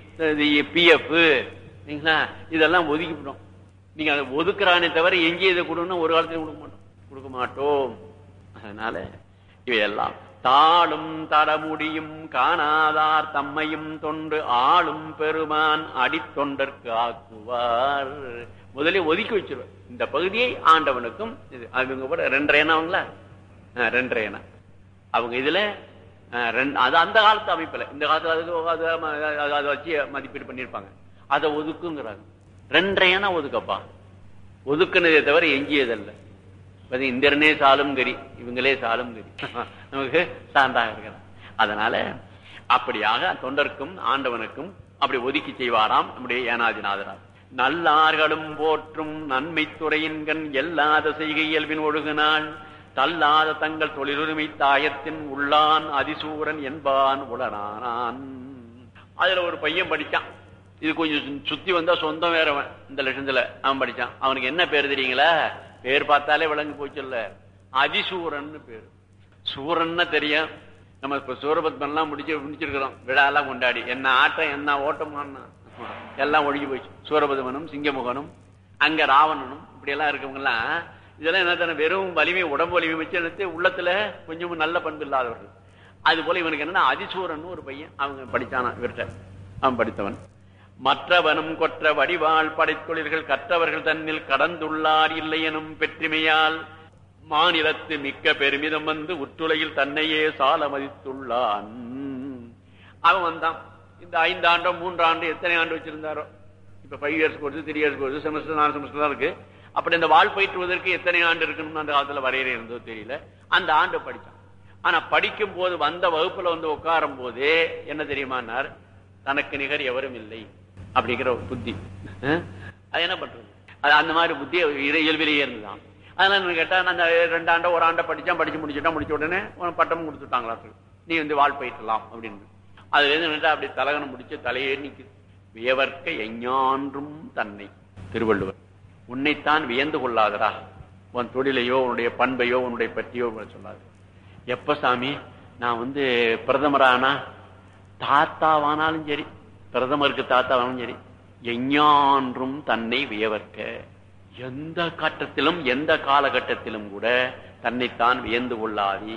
பிஎஃப் சரிங்களா இதெல்லாம் ஒதுக்கிவிடும் நீங்க அதை ஒதுக்குறானே தவிர எங்கே இதை கொடுக்கணும் ஒரு காலத்தையும் கொடுக்க மாட்டோம் கொடுக்க மாட்டோம் அதனால இவையெல்லாம் தாளும் தடமுடியும் காணாதார் தம்மையும் தொண்டு ஆளும் பெருமான் அடித்தொண்டற்கு ஆக்குவார் முதலில் ஒதுக்கி வச்சிருவார் இந்த பகுதியை ஆண்டவனுக்கும் இது அவங்க கூட ரெண்டரை அவங்களா ரெண்டரை அவங்க இதுல அஹ், ரெண்டு- அது அந்த காலத்து அமைப்புல இந்த காலத்துல அதுக்கு அது ம- அது- அதை வச்சு மதிப்பீடு பண்ணிருப்பாங்க அதை ஒதுக்குங்கிறாங்க ரெண்டரையான ஒதுக்கப்பா ஒதுக்குனதே தவிர எஞ்சியதல்ல பாத்தீங்க, இந்திரனே சாலும் கரி இவங்களே சாலும் கரி நமக்கு சான்றாக இருக்கிறார் அதனால அப்படியாக தொண்டர்க்கும் ஆண்டவனுக்கும் அப்படி ஒதுக்கி செய்வாராம் நம்முடைய ஏனாதிநாதரார் நல்லார்களும் போற்றும் நன்மை துறையின்கண் எல்லாத செய்கை இயல்பின் ஒழுகுனாள் தள்ளாத தங்கள் தொழிலுரிமை தாயத்தின் உள்ளான் அதிசூரன் என்பான் உளனானான் அதுல ஒரு பையன் படிச்சான் இது கொஞ்சம் சு- சுத்தி வந்தா சொந்தம் வேறவன் இந்த லட்சத்துல அவன் படிச்சான் அவனுக்கு என்ன பேர் தெரியுங்களா பேர் பார்த்தாலே விளங்கி போச்சுல்ல அதிசூரன்னு பேரு சூரன்னு தெரியும் நம்ம இப்ப சூரபத்மன்லாம் முடிச்சு முடிச்சிருக்கிறோம் விழா எல்லாம் கொண்டாடி என்ன ஆட்டம் என்ன ஓட்டமான்னா எல்லாம் ஒழுகி போச்சு சூரபத்மனும் சிங்கமுகனும் அங்க ராவணனும் இப்படி எல்லாம் இருக்கவங்க எல்லாம் இதெல்லாம் என்ன தானே வெறும் வலிமை உடம்பு வலிமை வச்சு எடுத்து உள்ளத்துல கொஞ்சம் நல்ல பண்பு இல்லாதவர்கள் அது போல இவனுக்கு என்னன்னா அதிசூரன் ஒரு பையன் அவங்க படிச்சானா இவர்கிட்ட அவன் படித்தவன் மற்றவனும் கொற்ற வடிவாள் படைத்தொழில்கள் கற்றவர்கள் தன்னில் கடந்துள்ளார் இல்லை எனும் பெற்றுமையால் மாநிலத்து மிக்க பெருமிதம் வந்து உற்றுலையில் தன்னையே சால மதித்துள்ளான் அவன் வந்தான் இந்த ஐந்து ஆண்டோ மூன்று ஆண்டு எத்தனை ஆண்டு வச்சிருந்தாரோ இப்ப five years course three years course semester நாலு செமஸ்டர் தான் இருக்கு அப்படி அந்த வாழ் பயிற்றுவதற்கு எத்தனை ஆண்டு இருக்கணும்னு அந்த காலத்துல வரையறை இருந்தோ தெரியல அந்த ஆண்டு படிச்சான் ஆனா படிக்கும் போது வந்த வகுப்புல வந்து உட்காரும் போதே என்ன தெரியுமானார் தனக்கு நிகர் எவரும் இல்லை அப்படிங்கிற ஒரு புத்தி அஹ்? அது என்ன பண்றது அது அந்த மாதிரி புத்தி இறை இயல்பிலேயே இருந்துதான் அதனால என்ன கேட்டா நான் அந்த ரெண்டு ஆண்டோ ஒரு ஆண்டை படிச்சான் படிச்சு முடிச்சுட்டா முடிச்ச உடனே உனக்கு பட்டம் கொடுத்துட்டாங்களா நீ வந்து வாழ் பயிற்றலாம் அப்படின்னு அதுல இருந்து நின்றா அப்படி தலகணம் முடிச்சு தலையே நிக்குது வியவர்க்க எஞ்ஞான்றும் தன்னை திருவள்ளுவர் உன்னைத்தான் வியந்து கொள்ளாதடா உன் தொழிலையோ உன்னுடைய பண்பையோ உன்னுடைய பற்றியோ சொல்லாது எப்ப சாமி நான் வந்து பிரதமரானா தாத்தாவானாலும் சரி பிரதமருக்கு தாத்தாவானாலும் சரி எஞ்ஞான்றும் தன்னை வியவர்க்க எந்த கட்டத்திலும் எந்த காலகட்டத்திலும் கூட தன்னைத்தான் வியந்து கொள்ளாதி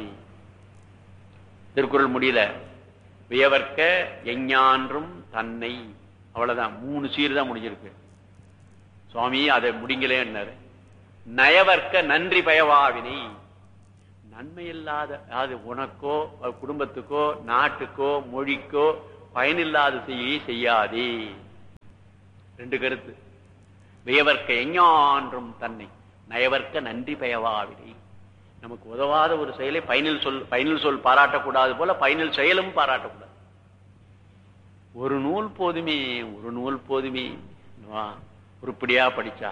திருக்குறள் முடியல வியவர்க்க எஞ்ஞான்றும் தன்னை அவ்வளவுதான் மூணு சீர் தான் முடிஞ்சிருக்கு சுவாமி அதை முடிங்களேன்னாரு நயவர்க்க நன்றி பயவாவினை நன்மை இல்லாத அதாவது உனக்கோ அஹ், குடும்பத்துக்கோ நாட்டுக்கோ மொழிக்கோ பயனில்லாத செய்ய செய்யாதே ரெண்டு கருத்து வியவர்க்க எஞ்ஞான்றும் தன்னை நயவர்க்க நன்றி பயவாவிடை நமக்கு உதவாத ஒரு செயலை பயனில் சொல் பயனில் சொல் பாராட்டக்கூடாது போல பயனில் செயலும் பாராட்டக்கூடாது ஒரு நூல் போதுமே ஒரு நூல் போதுமே வா, உருப்படியா படிச்சா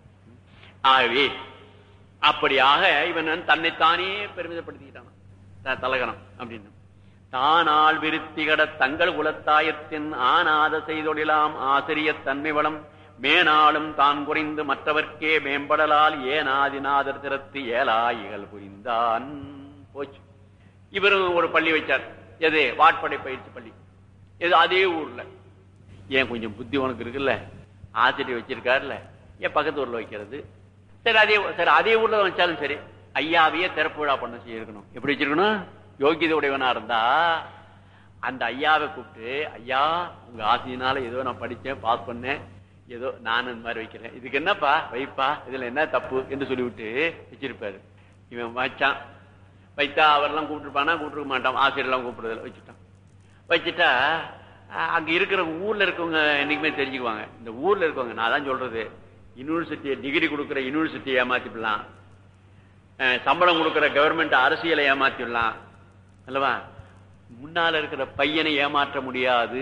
ஆகவே அப்படியாக இவன் வந்து தன்னைத்தானே பெருமிதப்படுத்திக்கிட்டான் த- தலகணம் அப்படின்னு தானால் விருத்திகட தங்கள் குலத்தாயத்தின் ஆனாத செய்தொழிலாம் ஆசிரியத் தன்மை வளம் மேனாலும் தான் குறைந்து மற்றவர்க்கே மேம்படலால் ஏனாதிநாதர் திறத்து ஏலாயிகள் புரிந்தான் போச்சு இவரும் ஒரு பள்ளி வச்சார் எது வாட்படை பயிற்சி பள்ளி எது அதே ஊர்ல ஏன் கொஞ்சம் புத்தி உனக்கு இருக்குல்ல ஆசிரியர் வச்சிருக்காருல்ல ஏன் பக்கத்து ஊர்ல வைக்கிறது சரி அதே சரி அதே ஊர்ல வச்சாலும் சரி ஐயாவையே திறப்பு விழா பண்ண செய்யிருக்கணும் எப்படி வச்சிருக்கணும் யோகியதை உடையவனா இருந்தா அந்த ஐயாவை கூப்பிட்டு ஐயா உங்க ஆசையினால ஏதோ நான் படிச்சேன் பாஸ் பண்ணேன் ஏதோ நான் இந்த மாதிரி வைக்கிறேன் இதுக்கு என்னப்பா வைப்பா இதுல என்ன தப்பு என்று சொல்லிவிட்டு வச்சிருப்பாரு இவன் வச்சான் வைத்தா அவரெல்லாம் கூப்பிட்டுருப்பானா கூப்பிட்டுருக்க மாட்டான் ஆசிரியர்லாம் கூப்பிடுறதில்ல வச்சுட்டான் வச்சுட்டா அஹ், அங்க இருக்கிற ஊர்ல இருக்கவங்க என்னைக்குமே தெரிஞ்சுக்குவாங்க இந்த ஊர்ல இருக்கவங்க நான் தான் சொல்றது யூனிவர்சிட்டி டிகிரி கொடுக்குற யூனிவர்சிட்டியை ஏமாத்திடலாம் அஹ், சம்பளம் கொடுக்குற கவர்மெண்ட் அரசியலை ஏமாத்திடலாம் அல்லவா முன்னால இருக்கிற பையனை ஏமாற்ற முடியாது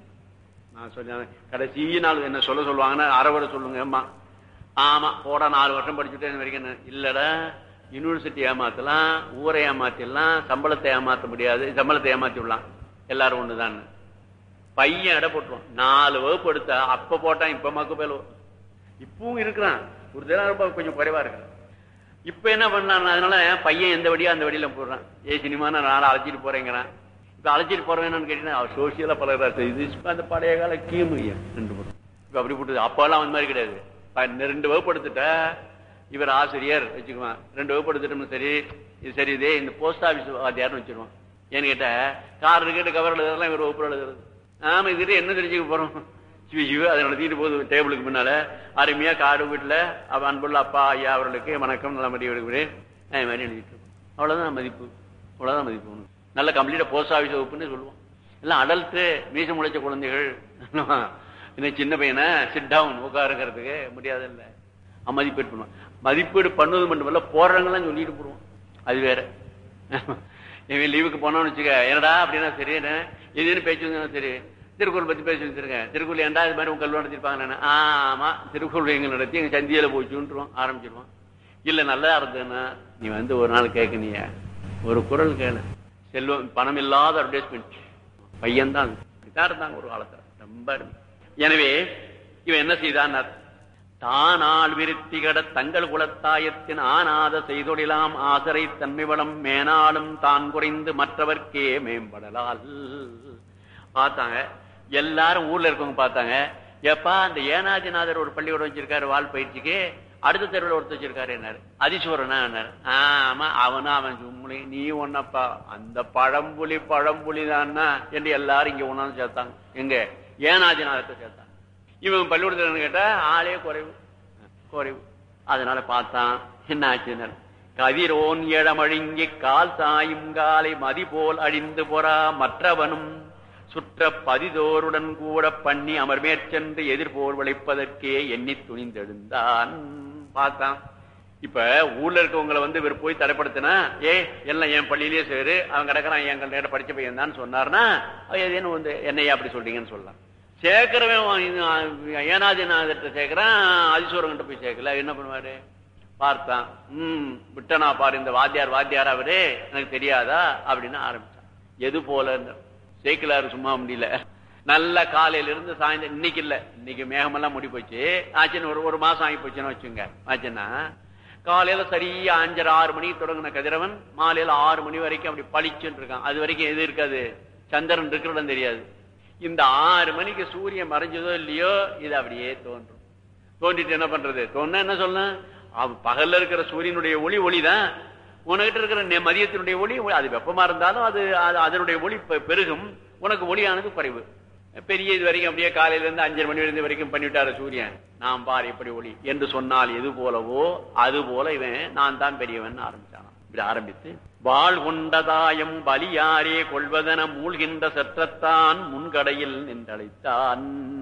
நான் சொன்னேன் கடைசி நாள் என்ன சொல்ல சொல்லுவாங்கன்னா அறவரை சொல்லுங்க அம்மா ஆமா போடா நாலு வருஷம் படிச்சுட்டு இது வரைக்கும் என்ன இல்லடா யூனிவர்சிட்டி ஏமாத்தலாம் ஊரை ஏமாத்திடலாம் சம்பளத்தை ஏமாத்த முடியாது சம்பளத்தை ஏமாத்தி விடலாம் எல்லாரும் ஒண்ணுதான் பையன் எடை போட்டுருவான் நாலு வகுப்பு எடுத்தா அப்ப போட்டான் இப்ப மக்கு பேல இப்பவும் இருக்கிறான் ஒரு தினம் ரொம்ப கொஞ்சம் குறைவா இருக்கிறான் இப்ப என்ன பண்ணான் அதனால பையன் எந்த வழியா அந்த வழியில போடுறான் ஏ சினிமா நான் அழைச்சிட்டு போறேங்கிறான் இப்ப அழைச்சிட்டு போறேன்னு கேட்டீங்கன்னா அவர் சோசியலா பழகிறா இது இப்ப அந்த பழைய கால கீமு ரெண்டு போடும் இப்ப அப்படி போட்டது அப்பெல்லாம் அந்த மாதிரி கிடையாது ப- இந்த ரெண்டு வகுப்பு எடுத்துட்டா இவர் ஆசிரியர் வச்சுக்குவான் ரெண்டு வகுப்பு எடுத்துட்டோம்னு சரி இது சரி இதே இந்த போஸ்ட் ஆபீஸ் வாத்தியார்னு வச்சிருவான் ஏன்னு கேட்டா கார் கேட்டு கவர் எழுதுறதுலாம் இவர் வகுப்பு எழுதுறது ஆமா இதுட்டு என்ன தெரிஞ்சுக்க போறோம் சிவ சிவ அதை நடத்திட்டு போகுது டேபிளுக்கு முன்னால அருமையா காடு வீட்டுல அவ அன்புள்ள அப்பா ஐயா அவர்களுக்கு வணக்கம் நல்ல மாதிரி விடுகிறேன் அது மாதிரி எழுதிட்டு இருக்கோம் அவ்வளவுதான் மதிப்பு அவ்வளவுதான் மதிப்பு உனக்கு. நல்ல கம்ப்ளீட்டா போஸ்ட் ஆபீஸ் வகுப்புன்னு சொல்லுவோம் எல்லாம் அடல்ட்டு மீசம் முளைச்ச குழந்தைகள் இன்னும் சின்ன பையனை சிட் டவுன் உட்காருங்கிறதுக்கு முடியாது இல்ல மதிப்பீடு பண்ணுவான் மதிப்பீடு பண்ணுவது மட்டுமல்ல போடுறவங்கலாம் சொல்லிட்டு போடுவோம் அது வேற இவன் லீவுக்கு போனோம்னு வச்சுக்க என்னடா அப்படின்னா சரி என்ன எதுன்னு பேச்சு வந்தா சரி திருக்குறள் பத்தி பேசி வச்சிருக்கேன் திருக்குறள் ஏன்டா இது மாதிரி உங்க கல்வி நடத்திருப்பாங்க நான் ஆமா திருக்குறள் எங்க நடத்தி எங்க சந்தியில போச்சுன்றுவோம் ஆரம்பிச்சிருவோம் இல்ல நல்லா இருந்ததுன்னா நீ வந்து ஒரு நாள் கேட்கணிய ஒரு குரல் கேளு செல்வம் பணம் இல்லாத அட்வர்டைஸ்மெண்ட் பையன் தான் இப்படித்தான் இருந்தாங்க ஒரு காலத்துல ரொம்ப அருமை. எனவே இவன் என்ன செய்தான் தானால் விருத்திகட தங்கள் குலத்தாயத்தின் ஆனாத செய்தொழிலாம் ஆசரை தன்மை வளம் மேனாலும் தான் குறைந்து மற்றவர்க்கே மேம்படலால் பார்த்தாங்க எல்லாரும் ஊர்ல இருக்கவங்க பார்த்தாங்க எப்பா அந்த ஏனாதிநாதர் ஒரு பள்ளிக்கூடம் வச்சிருக்காரு வால் பயிற்சிக்கு அடுத்த தெருவில் ஒருத்தர் வச்சிருக்காரு என்னாரு அதிசூரனா என்னாரு ஆமா அவனும் அவன் சும்முனி நீ ஒன்னப்பா அந்த பழம்புலி பழம்புலி தான்னா என்று எல்லாரும் இங்க ஒன்னாந்து சேர்த்தாங்க எங்க ஏனாதிநாதத்தை சேர்த்தாங்க இவன் பள்ளிக்கூடத்தில் கேட்டா ஆளே குறைவு குறைவு அதனால பார்த்தான் என்ன ஆச்சுன்னு கதிரோன் எழமழுங்கி கால் சாயும் காலை மதி போல் அழிந்து பொறா மற்றவனும் சுற்ற பதிதோருடன் கூட பண்ணி அமர்மேற்சென்று எதிர்போர் விளைப்பதற்கே எண்ணி துணிந்தெழுந்தான் பார்த்தான் இப்ப ஊர்ல இருக்கவங்களை வந்து இவர் போய் தடைப்படுத்தினா ஏ எல்லாம் என் பள்ளியிலேயே சேரு அவன் கிடக்குறான் என் கிட்ட படிச்ச பையன் தான் சொன்னார்னா ஏதேனும் வந்து என்னையா அப்படி சொல்றீங்கன்னு சொல்லலாம் சேர்க்கிறவன் ஏனாதிநாதத்தை சேர்க்கிறான் அதிசூரங்கிட்ட போய் சேர்க்கல என்ன பண்ணுவாரு பார்த்தான் ம் விட்டனா பாரு இந்த வாத்தியார் வாத்தியார் அவரு எனக்கு தெரியாதா அப்படின்னு ஆரம்பிச்சான் எது போல சேர்க்கலாரு சும்மா முடியல நல்ல காலையில இருந்து சாயந்தரம் இன்னைக்கு இல்ல இன்னைக்கு மேகமெல்லாம் முடி போச்சு ஆச்சுன்னு ஒரு ஒரு மாசம் ஆகி போச்சுன்னு வச்சுங்க ஆச்சுன்னா காலையில சரியா அஞ்சரை ஆறு மணிக்கு தொடங்கின கதிரவன் மாலையில ஆறு மணி வரைக்கும் அப்படி பளிச்சுன்னு இருக்கான் அது வரைக்கும் எது இருக்காது சந்திரன் இருக்கிற இடம் தெரியாது இந்த ஆறு மணிக்கு சூரியன் மறைஞ்சதோ இல்லையோ இது அப்படியே தோன்றும் தோன்றிட்டு என்ன பண்றது தோணுனா என்ன சொல்லணும் அவ- பகல்ல இருக்கிற சூரியனுடைய ஒளி ஒளிதான் உனக்கிட்ட இருக்கிற நெ- மதியத்தினுடைய ஒளி ஒளி- அது வெப்பமா இருந்தாலும் அது அது- அதனுடைய ஒளி பெ- பெருகும் உனக்கு ஒளியானது குறைவு பெரிய இது வரைக்கும் அப்படியே காலையில இருந்து அஞ்சரை மணி இருந்து வரைக்கும் பண்ணிவிட்டாரு சூரியன் நாம் பார் எப்படி ஒளி என்று சொன்னால் எது போலவோ அது போல இவன் நான் தான் பெரியவன் ஆரம்பிச்சான் இப்படி ஆரம்பித்து வாழ் கொண்டதாயம் பலியாரே கொள்வதென மூழ்கின்ற சற்றத்தான் முன்கடையில் நின்றழைத்தான்